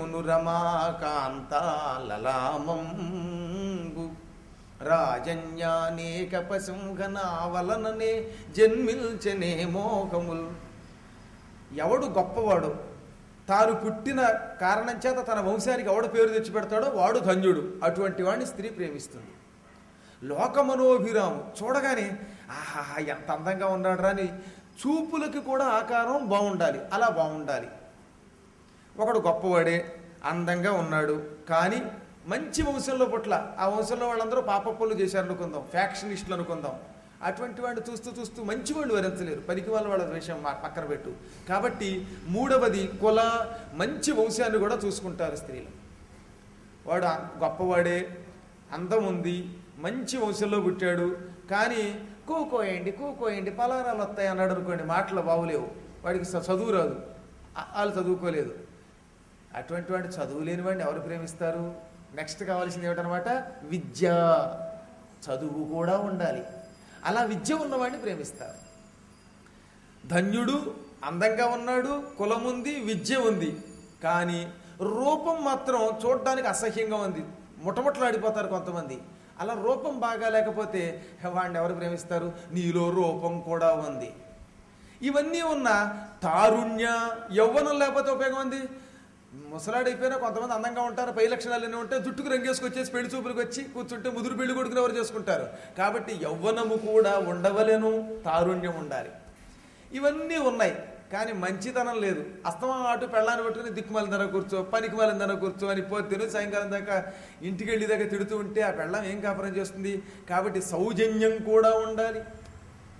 మునురమాకాంతాలలామంబు రాజన్యానేక పశుంఘనావలననే జన్మిల్చనే మోహముల్ ఎవడు గొప్పవాడు తాను పుట్టిన కారణం చేత తన వంశానికి ఎవడు పేరు తెచ్చి పెడతాడో వాడు ధన్యుడు అటువంటి వాడిని స్త్రీ ప్రేమిస్తుంది లోకమనోభిరాము చూడగానే ఆహా ఎంత అందంగా ఉన్నాడు అని చూపులకి కూడా ఆకారం బాగుండాలి అలా బాగుండాలి ఒకడు గొప్పవాడే అందంగా ఉన్నాడు కానీ మంచి వంశంలో పుట్ల ఆ వంశంలో వాళ్ళందరూ పాపప్పులు చేశారు అనుకుందాం ఫ్యాక్షనిస్టులు అనుకుందాం అటువంటి వాడిని చూస్తూ చూస్తూ మంచి వాళ్ళు వరించలేరు పనికి వాళ్ళ వాళ్ళ విషయం మా పక్కన పెట్టు కాబట్టి మూడవది కుల మంచి వంశాన్ని కూడా చూసుకుంటారు స్త్రీలు వాడు ఆ- గొప్పవాడే అందం ఉంది మంచి వంశంలో పుట్టాడు కానీ కూకోయండి కూకోయండి పలారాలు వస్తాయి అన్నాడు అనుకోండి మాటలు బాగులేవు వాడికి చ- చదువు రాదు ఆ- వాళ్ళు చదువుకోలేదు అటువంటి వాడిని చదువు లేని వాడిని ఎవరు ప్రేమిస్తారు నెక్స్ట్ కావాల్సింది ఏమిటనమాట విద్య చదువు కూడా ఉండాలి అలా విద్య ఉన్నవాడిని ప్రేమిస్తారు ధన్యుడు అందంగా ఉన్నాడు కులం ఉంది విద్య ఉంది కానీ రూపం మాత్రం చూడడానికి అసహ్యంగా ఉంది ముటముటలాడిపోతారు కొంతమంది అలా రూపం బాగా లేకపోతే వాడిని ఎవరు ప్రేమిస్తారు నీలో రూపం కూడా ఉంది ఇవన్నీ ఉన్న తారుణ్య యవ్వనం లేకపోతే ఉపయోగం ఉంది ముసలాడైపోయినా కొంతమంది అందంగా ఉంటారు పై లక్షణాలు ఎన్ని ఉంటే జుట్టుకు రంగేసుకొచ్చేసి పెళ్లి చూపులకు వచ్చి కూర్చుంటే ముదురు పెళ్లి కొడుకుని ఎవరు చేసుకుంటారు కాబట్టి యవ్వనము కూడా ఉండవలేను తారుణ్యం ఉండాలి ఇవన్నీ ఉన్నాయి కానీ మంచితనం లేదు అస్తమం అటు పెళ్ళాన్ని పట్టుకుని దిక్కుమాలిన ధర కూర్చో పనికి మాలిన ధర కూర్చో అని పోతే సాయంకాలం దాకా ఇంటికి వెళ్ళి దాకా తిడుతూ ఉంటే ఆ పెళ్ళం ఏం కాపురం చేస్తుంది కాబట్టి సౌజన్యం కూడా ఉండాలి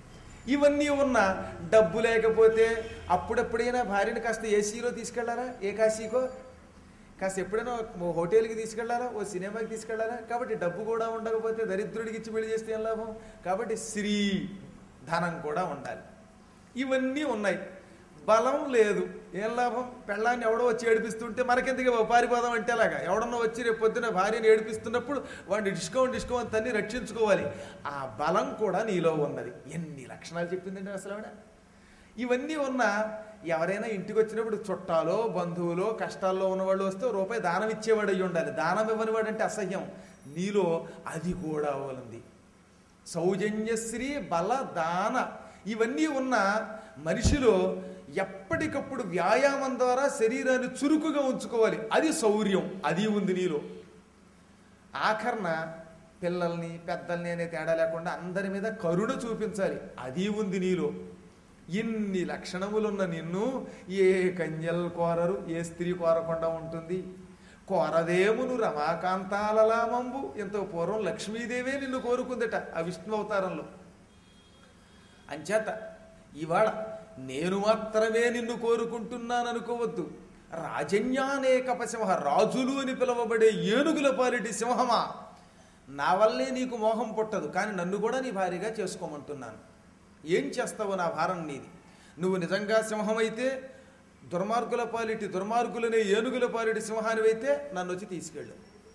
ఇవన్నీ ఉన్నా డబ్బు లేకపోతే అప్పుడెప్పుడైనా భార్యని కాస్త ఏసీలో తీసుకెళ్లారా ఏ కాశీకో కాస్త ఎప్పుడైనా ఓ హోటల్కి తీసుకెళ్లారా ఓ సినిమాకి తీసుకెళ్లారా కాబట్టి డబ్బు కూడా ఉండకపోతే దరిద్రుడికి ఇచ్చి పెళ్లి చేస్తే ఏం లాభం కాబట్టి స్త్రీ ధనం కూడా ఉండాలి ఇవన్నీ ఉన్నాయి బలం లేదు ఏం లాభం పెళ్ళాన్ని ఎవడో వచ్చి ఏడిపిస్తుంటే మనకెందుకు పారిపోదాం అంటే అలాగా ఎవడన్నా వచ్చి రేపు పొద్దున భార్యను ఏడిపిస్తున్నప్పుడు వాడిని డిస్కౌంట్ డిస్కౌంట్ అన్ని రక్షించుకోవాలి ఆ బలం కూడా నీలో ఉన్నది ఎన్ని లక్షణాలు చెప్పిందండి అసలు ఆవిడ ఇవన్నీ ఉన్నా ఎవరైనా ఇంటికి వచ్చినప్పుడు చుట్టాలో బంధువులో కష్టాల్లో ఉన్నవాళ్ళు వస్తే ఓ రూపాయి దానం ఇచ్చేవాడు అయ్యి ఉండాలి దానం ఇవ్వనివాడు అంటే అసహ్యం నీలో అది కూడా ఉంది సౌజన్యశ్రీ బల దాన ఇవన్నీ ఉన్న మనిషిలో ఎప్పటికప్పుడు వ్యాయామం ద్వారా శరీరాన్ని చురుకుగా ఉంచుకోవాలి అది శౌర్యం అది ఉంది నీలో ఆఖరణ పిల్లల్ని పెద్దల్ని అనే తేడా లేకుండా అందరి మీద కరుణ చూపించాలి అది ఉంది నీలో ఇన్ని లక్షణములున్న నిన్ను ఏ కన్యలు కోరరు ఏ స్త్రీ కోరకుండా ఉంటుంది కోరదేమును రమాకాంతాలలామంబు ఎంతో పూర్వం లక్ష్మీదేవే నిన్ను కోరుకుందట ఆ విష్ణు అవతారంలో అంచేత ఇవాళ నేను మాత్రమే నిన్ను కోరుకుంటున్నాను అనుకోవద్దు రాజన్యానేకప సింహ రాజులు అని పిలువబడే ఏనుగుల పాలిటి సింహమా నా వల్లే నీకు మోహం పుట్టదు కానీ నన్ను కూడా నీ భార్యగా చేసుకోమంటున్నాను ఏం చేస్తావు నా భారం నీది నువ్వు నిజంగా సింహమైతే దుర్మార్గుల పాలిటి దుర్మార్గులనే ఏనుగుల పాలిటి సింహానివైతే నన్ను వచ్చి తీసుకెళ్ళు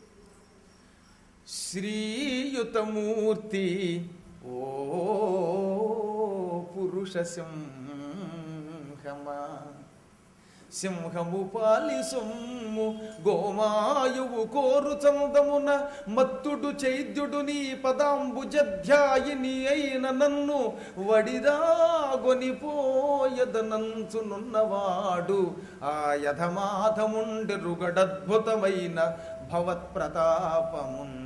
శ్రీయుతమూర్తి ఓ పురుష సింహమా సింహము పాలి సొమ్ము గోమాయువు కోరు చందమున మత్తుడు చైద్యుడు నీ పదాంబుజధ్యాయిని అయిన నన్ను వడిదాగొనిపోయదనంచునున్నవాడు ఆ యథమాధముండెరుగడద్భుతమైన భవత్ప్రతాపమున్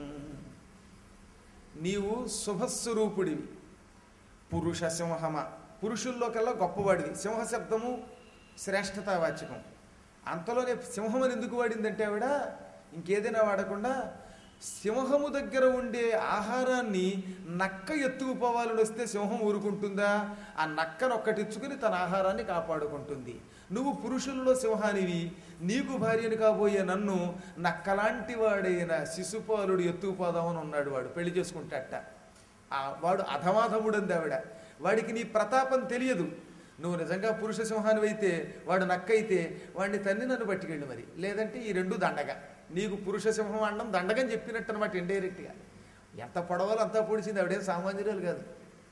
నీవు శుభస్వరూపుడివి పురుష సింహమ పురుషుల్లో కల్లా గొప్పవాడిది సింహ శబ్దము శ్రేష్టతావాచకం అంతలోనే సింహం అని ఎందుకు వాడిందంటే ఆవిడ ఇంకేదైనా వాడకుండా సింహము దగ్గర ఉండే ఆహారాన్ని నక్క ఎత్తుకుపోవాలని వస్తే సింహం ఊరుకుంటుందా ఆ నక్కను ఒక్కటిచ్చుకుని తన ఆహారాన్ని కాపాడుకుంటుంది నువ్వు పురుషుల్లో సింహానివి నీకు భార్యని కాబోయే నన్ను నక్కలాంటి వాడైన శిశుపాలుడు ఎత్తుకుపోదామని ఉన్నాడు వాడు పెళ్లి చేసుకుంటాట ఆ వాడు అధమాధముడంది ఆవిడ వాడికి నీ ప్రతాపం తెలియదు నువ్వు నిజంగా పురుష సింహానివి అయితే వాడు నక్క అయితే వాడిని తన్ని నన్ను పట్టుకెళ్ళి మరి లేదంటే ఈ రెండు దండగా నీకు పురుష సింహం అనడం దండగని చెప్పినట్టు అనమాట ఇండైరెక్ట్గా ఎంత పొడవాలో అంతా పొడిచింది ఆవిడేం సామాన్యురాలు కాదు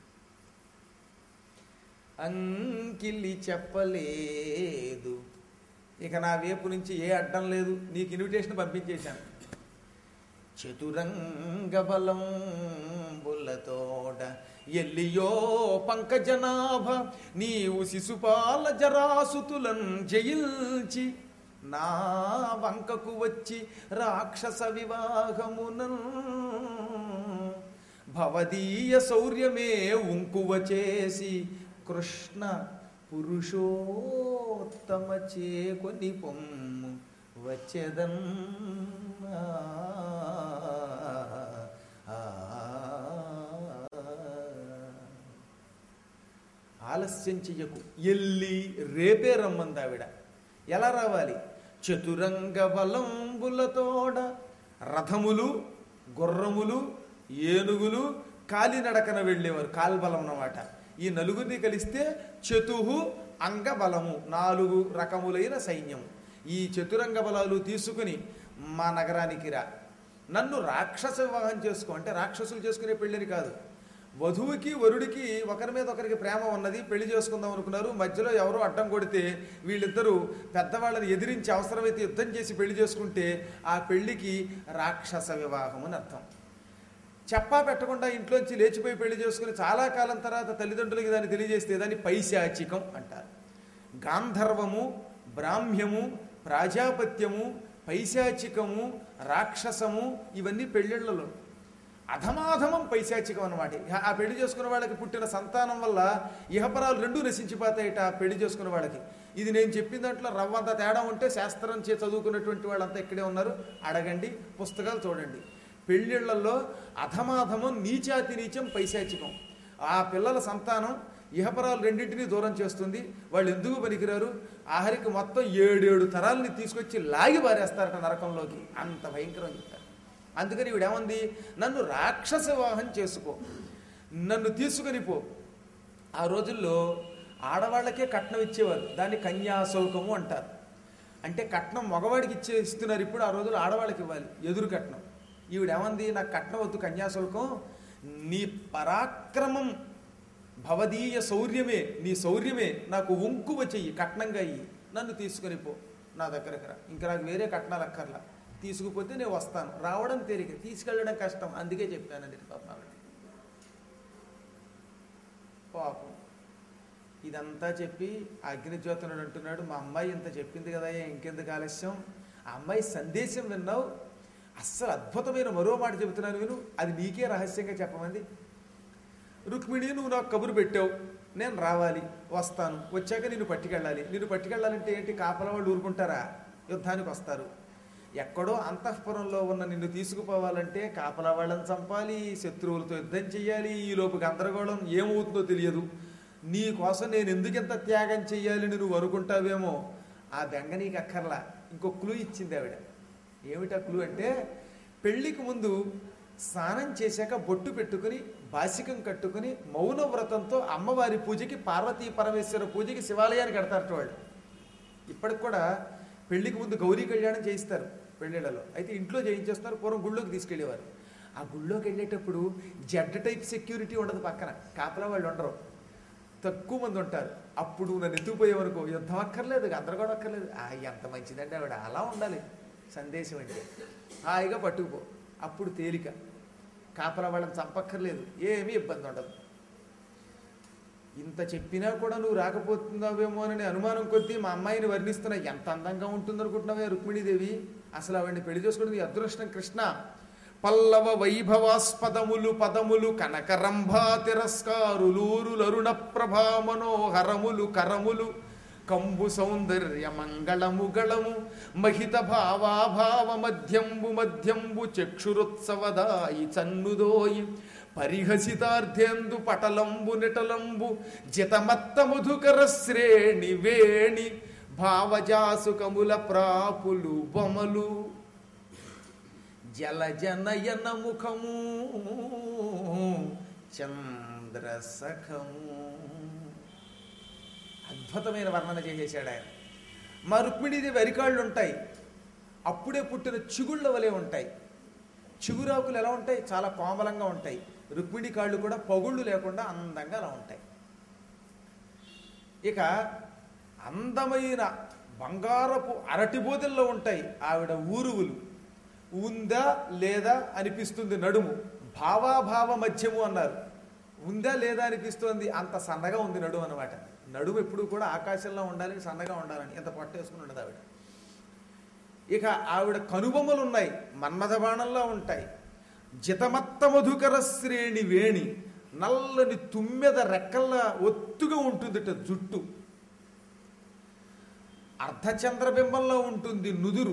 అంకిలి చెప్పలేదు ఇక నా వైపు నుంచి ఏ అడ్డం లేదు నీకు ఇన్విటేషన్ పంపించేశాను చతురంగ బలం బుల్లతోడ ఎల్లియో పంకజనాభ నీవు శిశుపాల జరాసుతులను జయించి నా వంకకు వచ్చి రాక్షస వివాహమునన్ భవదీయ శౌర్యమే ఉంకువ చేసి కృష్ణ పురుషోత్తమ చేకొని పొమ్ము వచ్చేదన్ ఆలస్యం చెయ్యకు ఎల్లి రేపే రమ్మంది ఆవిడ ఎలా రావాలి చతురంగ బలంబులతోడ రథములు గుర్రములు ఏనుగులు కాలినడకన వెళ్ళేవారు కాల్బలం అన్నమాట ఈ నలుగురిని కలిస్తే చతుహు అంగబలము నాలుగు రకములైన సైన్యం ఈ చతురంగ బలాలు తీసుకుని మా నగరానికి రా నన్ను రాక్షస వివాహం చేసుకో అంటే రాక్షసులు చేసుకునే పెళ్ళని కాదు వధువుకి వరుడికి ఒకరి మీద ఒకరికి ప్రేమ ఉన్నది పెళ్లి చేసుకుందాం అనుకున్నారు మధ్యలో ఎవరో అడ్డం కొడితే వీళ్ళిద్దరూ పెద్దవాళ్ళని ఎదిరించి అవసరమైతే యుద్ధం చేసి పెళ్లి చేసుకుంటే ఆ పెళ్లికి రాక్షస వివాహం అని అర్థం చెప్పా పెట్టకుండా ఇంట్లోంచి లేచిపోయి పెళ్లి చేసుకుని చాలా కాలం తర్వాత తల్లిదండ్రులకి దాన్ని తెలియజేస్తే దాన్ని పైశాచికం అంటారు గాంధర్వము బ్రాహ్మ్యము ప్రాజాపత్యము పైశాచికము రాక్షసము ఇవన్నీ పెళ్ళిళ్ళలో అధమాధమం పైశాచికం అనమాట ఇహ ఆ పెళ్లి చేసుకున్న వాళ్ళకి పుట్టిన సంతానం వల్ల ఇహపరాలు రెండూ నశించిపోతాయిట ఆ పెళ్లి చేసుకున్న వాళ్ళకి ఇది నేను చెప్పిన దాంట్లో రవ్వంత తేడా ఉంటే శాస్త్రం చే చదువుకున్నటువంటి వాళ్ళంతా ఇక్కడే ఉన్నారు అడగండి పుస్తకాలు చూడండి పెళ్ళిళ్ళల్లో అధమాధమం నీచాతి నీచం పైశాచికం ఆ పిల్లల సంతానం ఇహపరాలు రెండింటినీ దూరం చేస్తుంది వాళ్ళు ఎందుకు పనికిరారు ఆఖరికి మొత్తం ఏడేడు తరాలని తీసుకొచ్చి లాగి పారేస్తారట నరకంలోకి అంత భయంకరం చెప్పారు అందుకని ఈవిడేమంది నన్ను రాక్షస వివాహం చేసుకో నన్ను తీసుకుని పో ఆ రోజుల్లో ఆడవాళ్ళకే కట్నం ఇచ్చేవారు దాన్ని కన్యాశోకము అంటారు అంటే కట్నం మగవాడికి ఇచ్చే ఇస్తున్నారు ఇప్పుడు ఆ రోజులు ఆడవాళ్ళకి ఇవ్వాలి ఎదురు కట్నం ఈవిడేమంది నాకు కట్నం వద్దు కన్యాశుల్కం నీ పరాక్రమం భవదీయ శౌర్యమే నీ శౌర్యమే నాకు వంకువ చెయ్యి కట్నంగా ఇయ్యి నన్ను తీసుకొని పో నా దగ్గరకు రా ఇంకా నాకు వేరే కట్నాలు అక్కర్లా తీసుకుపోతే నేను వస్తాను రావడం తేలిక తీసుకెళ్ళడం కష్టం అందుకే చెప్పానండి పాపం ఆవిడ పాపం ఇదంతా చెప్పి అగ్నిజ్యోతనుడు అంటున్నాడు మా అమ్మాయి ఇంత చెప్పింది కదా ఇంకెందుకు ఆలస్యం ఆ అమ్మాయి సందేశం విన్నావు అస్సలు అద్భుతమైన మరో మాట చెబుతున్నాను విను అది నీకే రహస్యంగా చెప్పమంది రుక్మిణి నువ్వు నాకు కబురు పెట్టావు నేను రావాలి వస్తాను వచ్చాక నిన్ను పట్టుకెళ్ళాలి నిన్ను పట్టుకెళ్ళాలంటే ఏంటి కాపల వాళ్ళు ఊరుకుంటారా యుద్ధానికి వస్తారు ఎక్కడో అంతఃపురంలో ఉన్న నిన్ను తీసుకుపోవాలంటే కాపలా వాళ్ళని చంపాలి శత్రువులతో యుద్ధం చెయ్యాలి ఈ లోపు గందరగోళం ఏమవుతుందో తెలియదు నీ కోసం నేను ఎందుకు ఇంత త్యాగం చెయ్యాలని నువ్వు అనుకుంటావేమో ఆ బెంగ నీకు అక్కర్లా ఇంకో క్లూ ఇచ్చింది ఆవిడ ఏమిటా క్లూ అంటే పెళ్లికి ముందు స్నానం చేశాక బొట్టు పెట్టుకుని బాసికం కట్టుకుని మౌన వ్రతంతో అమ్మవారి పూజకి పార్వతీ పరమేశ్వర పూజకి శివాలయానికి కడతారట వాళ్ళు ఇప్పటికి కూడా పెళ్లికి ముందు గౌరీ కళ్యాణం చేయిస్తారు పెళ్ళిళ్ళలో అయితే ఇంట్లో చేయించేస్తారు పూర్వం గుళ్ళోకి తీసుకెళ్ళేవారు ఆ గుళ్ళోకి వెళ్ళేటప్పుడు జెడ్ టైప్ సెక్యూరిటీ ఉండదు పక్కన కాపలా వాళ్ళు ఉండరు తక్కువ మంది ఉంటారు అప్పుడు నన్ను ఎత్తుకుపోయేవనుకో యుద్ధం అక్కర్లేదు గందరగోళం అక్కర్లేదు ఆ, ఎంత మంచిదండి ఆవిడ అలా ఉండాలి సందేశం అంటే హాయిగా పట్టుకుపో అప్పుడు తేలిక కాపలా వాళ్ళని చంపక్కర్లేదు ఏమీ ఇబ్బంది ఉండదు ఇంత చెప్పినా కూడా నువ్వు రాకపోతున్నావేమో అని అనుమానం కొద్దీ మా అమ్మాయిని వర్ణిస్తున్నా ఎంత అందంగా ఉంటుందనుకుంటున్నావే రుక్మిణీదేవి అసలు ఆవిడని పెళ్లి చేసుకున్నది నీ అదృష్టం కృష్ణ పల్లవ వైభవాస్పదములు పదములు కనకరంభా తిరస్కారులూరులరుణ ప్రభా మనోహరములు కరములు కంబు సౌందర్య మంగళము గళము మహిత భావాభావ మధ్యంబు మధ్యంబు చక్షురుత్సవదాయి చన్నుదోయి పరిహసితార్థేందు పటలంబు నిటలంబు జితమత్త మధుకర శ్రేణి వేణి భావజాసుకముల ప్రాపులు బొమలు జలజనయన ముఖము చంద్రసఖము అద్భుతమైన వర్ణన చేసేసాడు ఆయన మా రుక్మిణీదేవి అరికాళ్ళు ఉంటాయి అప్పుడే పుట్టిన చిగుళ్ళ వలె ఉంటాయి చిగురాకులు ఎలా ఉంటాయి చాలా కోమలంగా ఉంటాయి రుక్మిణి కాళ్ళు కూడా పగుళ్ళు లేకుండా అందంగా అలా ఉంటాయి ఇక అందమైన బంగారపు అరటిబోదెల్లో ఉంటాయి ఆవిడ ఊరువులు ఉందా లేదా అనిపిస్తుంది నడుము భావాభావ మధ్యము అన్నారు ఉందా లేదా అనిపిస్తోంది అంత సన్నగా ఉంది నడుము అనమాట నడుము ఎప్పుడు కూడా ఆకాశంలో ఉండాలి సన్నగా ఉండాలని ఎంత పట్టేసుకుని ఉండదు ఆవిడ ఇక ఆవిడ కనుబొమ్మలు ఉన్నాయి మన్మథ బాణంలో ఉంటాయి జితమత్త మధుకర శ్రేణి వేణి నల్లని తుమ్మెద రెక్కల్లా ఒత్తుగా ఉంటుందిట జుట్టు అర్ధచంద్రబింబంలో ఉంటుంది నుదురు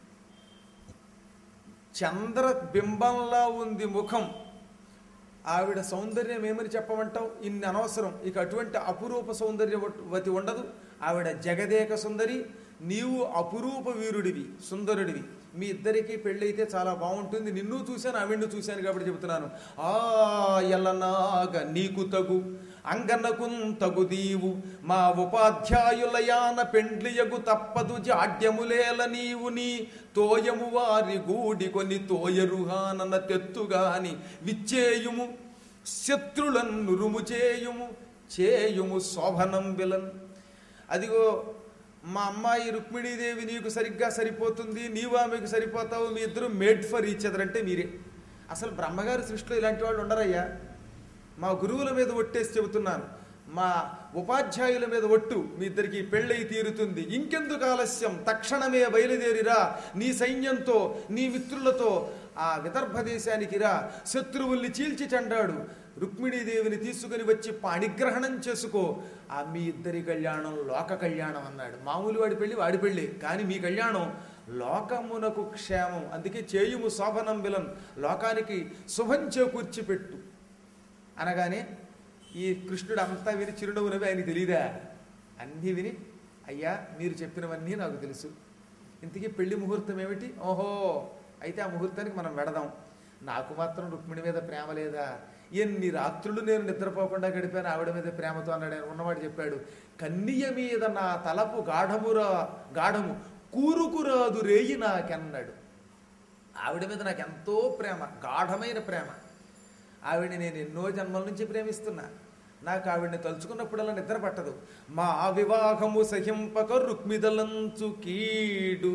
చంద్రబింబంలా ఉంది ముఖం ఆవిడ సౌందర్యం ఏమని చెప్పమంటావు ఇన్ని అనవసరం ఇక అటువంటి అపురూప సౌందర్యవతి ఉండదు ఆవిడ జగదేక సుందరి నీవు అపురూప వీరుడివి సుందరుడివి మీ ఇద్దరికి పెళ్ళైతే చాలా బాగుంటుంది నిన్ను చూశాను ఆవిడ్ని చూశాను కాబట్టి చెబుతున్నాను ఆ ఎల్లనాగ నీకు తగు అంగనకున్ తగు దీవు మా ఉపాధ్యాయులయాన పెండ్లియగు తప్పదు జాడ్యములేల నీవు నీ తోయము వారి గూడి కొని తోయరుహానన తెత్తుగాని విచ్చేయుము శత్రులను నురుము చేయుము చేయుము శోభనం విలన్ అదిగో మా అమ్మాయి రుక్మిణీదేవి నీకు సరిగ్గా సరిపోతుంది నీవు ఆమెకు సరిపోతావు మీ ఇద్దరు మేడ్ ఫర్ ఈచ్ అదర్ అంటే మీరే అసలు బ్రహ్మగారి సృష్టిలో ఇలాంటి వాళ్ళు ఉండరయ్యా మా గురువుల మీద ఒట్టేసి చెబుతున్నాను మా ఉపాధ్యాయుల మీద ఒట్టు మీ ఇద్దరికి పెళ్ళై తీరుతుంది ఇంకెందుకు ఆలస్యం తక్షణమే బయలుదేరిరా నీ సైన్యంతో నీ మిత్రులతో ఆ విదర్భ దేశానికి రా శత్రువుల్ని చీల్చి చెండాడు రుక్మిణీదేవిని తీసుకుని వచ్చి పాణిగ్రహణం చేసుకో ఆ మీ ఇద్దరి కళ్యాణం లోక కళ్యాణం అన్నాడు మామూలు వాడి పెళ్ళి వాడి పెళ్ళి కానీ మీ కళ్యాణం లోకమునకు క్షేమం అందుకే చేయుము శోభనం విలన్ లోకానికి శుభం చేకూర్చి పెట్టు అనగానే ఈ కృష్ణుడు అంతా విని చిరునవ్వు నవ్వి ఆయనకి తెలియదా అన్నీ విని అయ్యా మీరు చెప్పినవన్నీ నాకు తెలుసు ఇంతకీ పెళ్లి ముహూర్తం ఏమిటి ఓహో అయితే ఆ ముహూర్తానికి మనం వెడదాం నాకు మాత్రం రుక్మిణి మీద ప్రేమ లేదా ఎన్ని రాత్రులు నేను నిద్రపోకుండా గడిపాను ఆవిడ మీద ప్రేమతో అన్నాడు ఆయన ఉన్నవాడు చెప్పాడు కన్నియ మీద నా తలపు గాఢమురా గాఢము కూరుకురాదు రేయి నాకెన్నాడు ఆవిడ మీద నాకు ఎంతో ప్రేమ గాఢమైన ప్రేమ ఆవిడని నేను ఎన్నో జన్మల నుంచి ప్రేమిస్తున్నా నాకు ఆవిడని తలుచుకున్నప్పుడల్లా నిద్ర పట్టదు మా వివాహము సహింపక రుక్మిదలంచు కీడు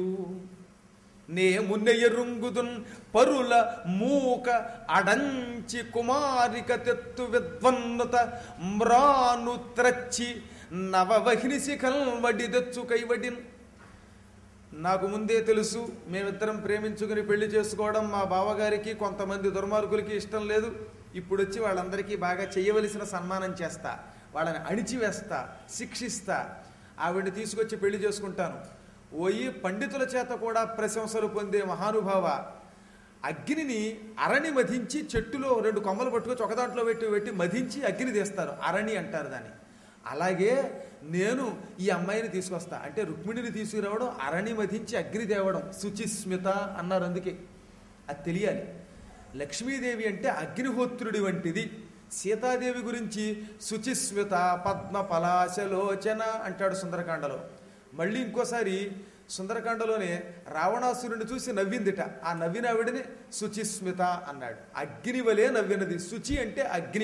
నే మున్నెయరుంగుదున్ పరుల మూక అడంచి కుమారిక తెత్తు విద్వన్నత మ్రాను త్రచ్చి నవవహిని శిఖల్వడి తెచ్చు కైవడిన్ నాకు ముందే తెలుసు మేమిద్దరం ప్రేమించుకుని పెళ్లి చేసుకోవడం మా బావగారికి కొంతమంది దుర్మార్గులకి ఇష్టం లేదు ఇప్పుడు వచ్చి వాళ్ళందరికీ బాగా చేయవలసిన సన్మానం చేస్తా వాళ్ళని అణిచివేస్తా శిక్షిస్తా ఆవిడని తీసుకొచ్చి పెళ్లి చేసుకుంటాను ఓయి పండితుల చేత కూడా ప్రశంసలు పొందే మహానుభావ అగ్నిని అరణి మధించి చెట్టులో రెండు కొమ్మలు పట్టుకొచ్చి ఒక దాంట్లో పెట్టి పెట్టి మధించి అగ్ని తీస్తారు అరణి అంటారు దాన్ని అలాగే నేను ఈ అమ్మాయిని తీసుకొస్తా అంటే రుక్మిణిని తీసుకురావడం అరణి మధించి అగ్ని తేవడం శుచిస్మిత అన్నారు అందుకే అది తెలియాలి లక్ష్మీదేవి అంటే అగ్నిహోత్రుడి వంటిది సీతాదేవి గురించి శుచిస్మిత పద్మ పలాశలోచన అంటాడు సుందరకాండలో మళ్ళీ ఇంకోసారి సుందరకాండలోనే రావణాసురుని చూసి నవ్విందిట ఆ నవ్విన ఆవిడని శుచిస్మిత అన్నాడు అగ్ని వలె నవ్వినది శుచి అంటే అగ్ని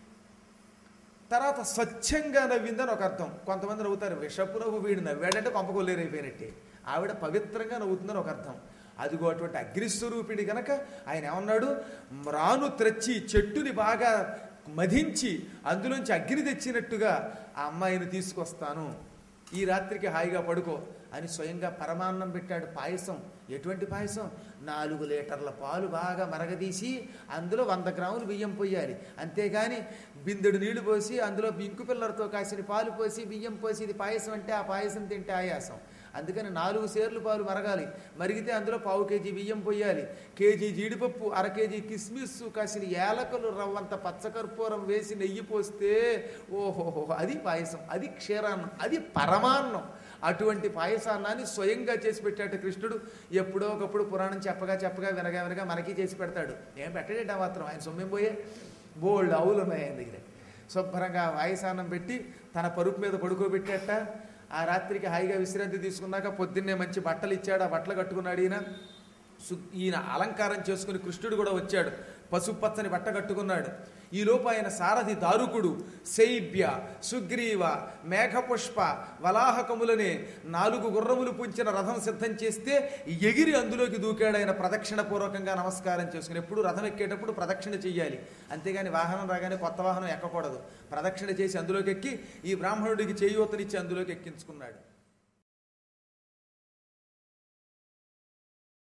తర్వాత స్వచ్ఛంగా నవ్విందని ఒక అర్థం కొంతమంది నవ్వుతారు విషపు నవ్వు వీడు నవ్వాడంటే కొంపకొల్లేరైపోయినట్టే ఆవిడ పవిత్రంగా నవ్వుతుందని ఒక అర్థం అదిగో అటువంటి అగ్నిస్వరూపిణి గనక ఆయన ఏమన్నాడు మ్రాను త్రచ్చి చెట్టుని బాగా మధించి అందులోంచి అగ్ని తెచ్చినట్టుగా ఆ అమ్మాయిని తీసుకొస్తాను ఈ రాత్రికి హాయిగా పడుకో అని స్వయంగా పరమాన్నం పెట్టాడు పాయసం ఎటువంటి పాయసం నాలుగు లీటర్ల పాలు బాగా మరగదీసి అందులో వంద గ్రాములు బియ్యం పోయాలి అంతేగాని బిందెడు నీళ్లు పోసి అందులో బింకు పిల్లలతో కాసిన పాలు పోసి బియ్యం పోసి ఇది పాయసం అంటే ఆ పాయసం తింటే ఆయాసం అందుకని నాలుగు సేర్లు పాలు మరగాలి మరిగితే అందులో పావు కేజీ బియ్యం పోయాలి కేజీ జీడిపప్పు అర కేజీ కిస్మిస్ కాసిన ఏలకలు రవ్వంత పచ్చకర్పూరం వేసి నెయ్యి పోస్తే ఓహోహో అది పాయసం అది క్షీరాన్నం అది పరమాన్నం అటువంటి పాయసాన్నాన్ని స్వయంగా చేసి పెట్టాడు కృష్ణుడు ఎప్పుడో ఒకప్పుడు పురాణం చెప్పగా చెప్పగా వినగా వినగా మనకి చేసి పెడతాడు ఏం పెట్టడేట మాత్రం ఆయన సొమ్మేం పోయే బోల్డ్ ఆవులు ఉన్నాయి ఆయన దగ్గర శుభ్రంగా వాయసాన్నం పెట్టి తన పరుపు మీద పడుకోబెట్టేట ఆ రాత్రికి హాయిగా విశ్రాంతి తీసుకున్నాక పొద్దున్నే మంచి బట్టలు ఇచ్చాడు ఆ బట్టలు కట్టుకున్నాడు ఈయన సు- ఈయన అలంకారం చేసుకుని కృష్ణుడు కూడా వచ్చాడు పసుపు పచ్చని బట్ట కట్టుకున్నాడు ఈలోపు ఆయన సారథి దారుకుడు శైబ్య సుగ్రీవ మేఘపుష్ప వలాహకములనే నాలుగు గుర్రములు పుంచిన రథం సిద్ధం చేస్తే ఎగిరి అందులోకి దూకాడు ఆయన ప్రదక్షిణ పూర్వకంగా నమస్కారం చేసుకుని ఎప్పుడు రథం ఎక్కేటప్పుడు ప్రదక్షిణ చెయ్యాలి అంతేగాని వాహనం రాగానే కొత్త వాహనం ఎక్కకూడదు ప్రదక్షిణ చేసి అందులోకి ఎక్కి ఈ బ్రాహ్మణుడికి చేయూతనిచ్చి అందులోకి ఎక్కించుకున్నాడు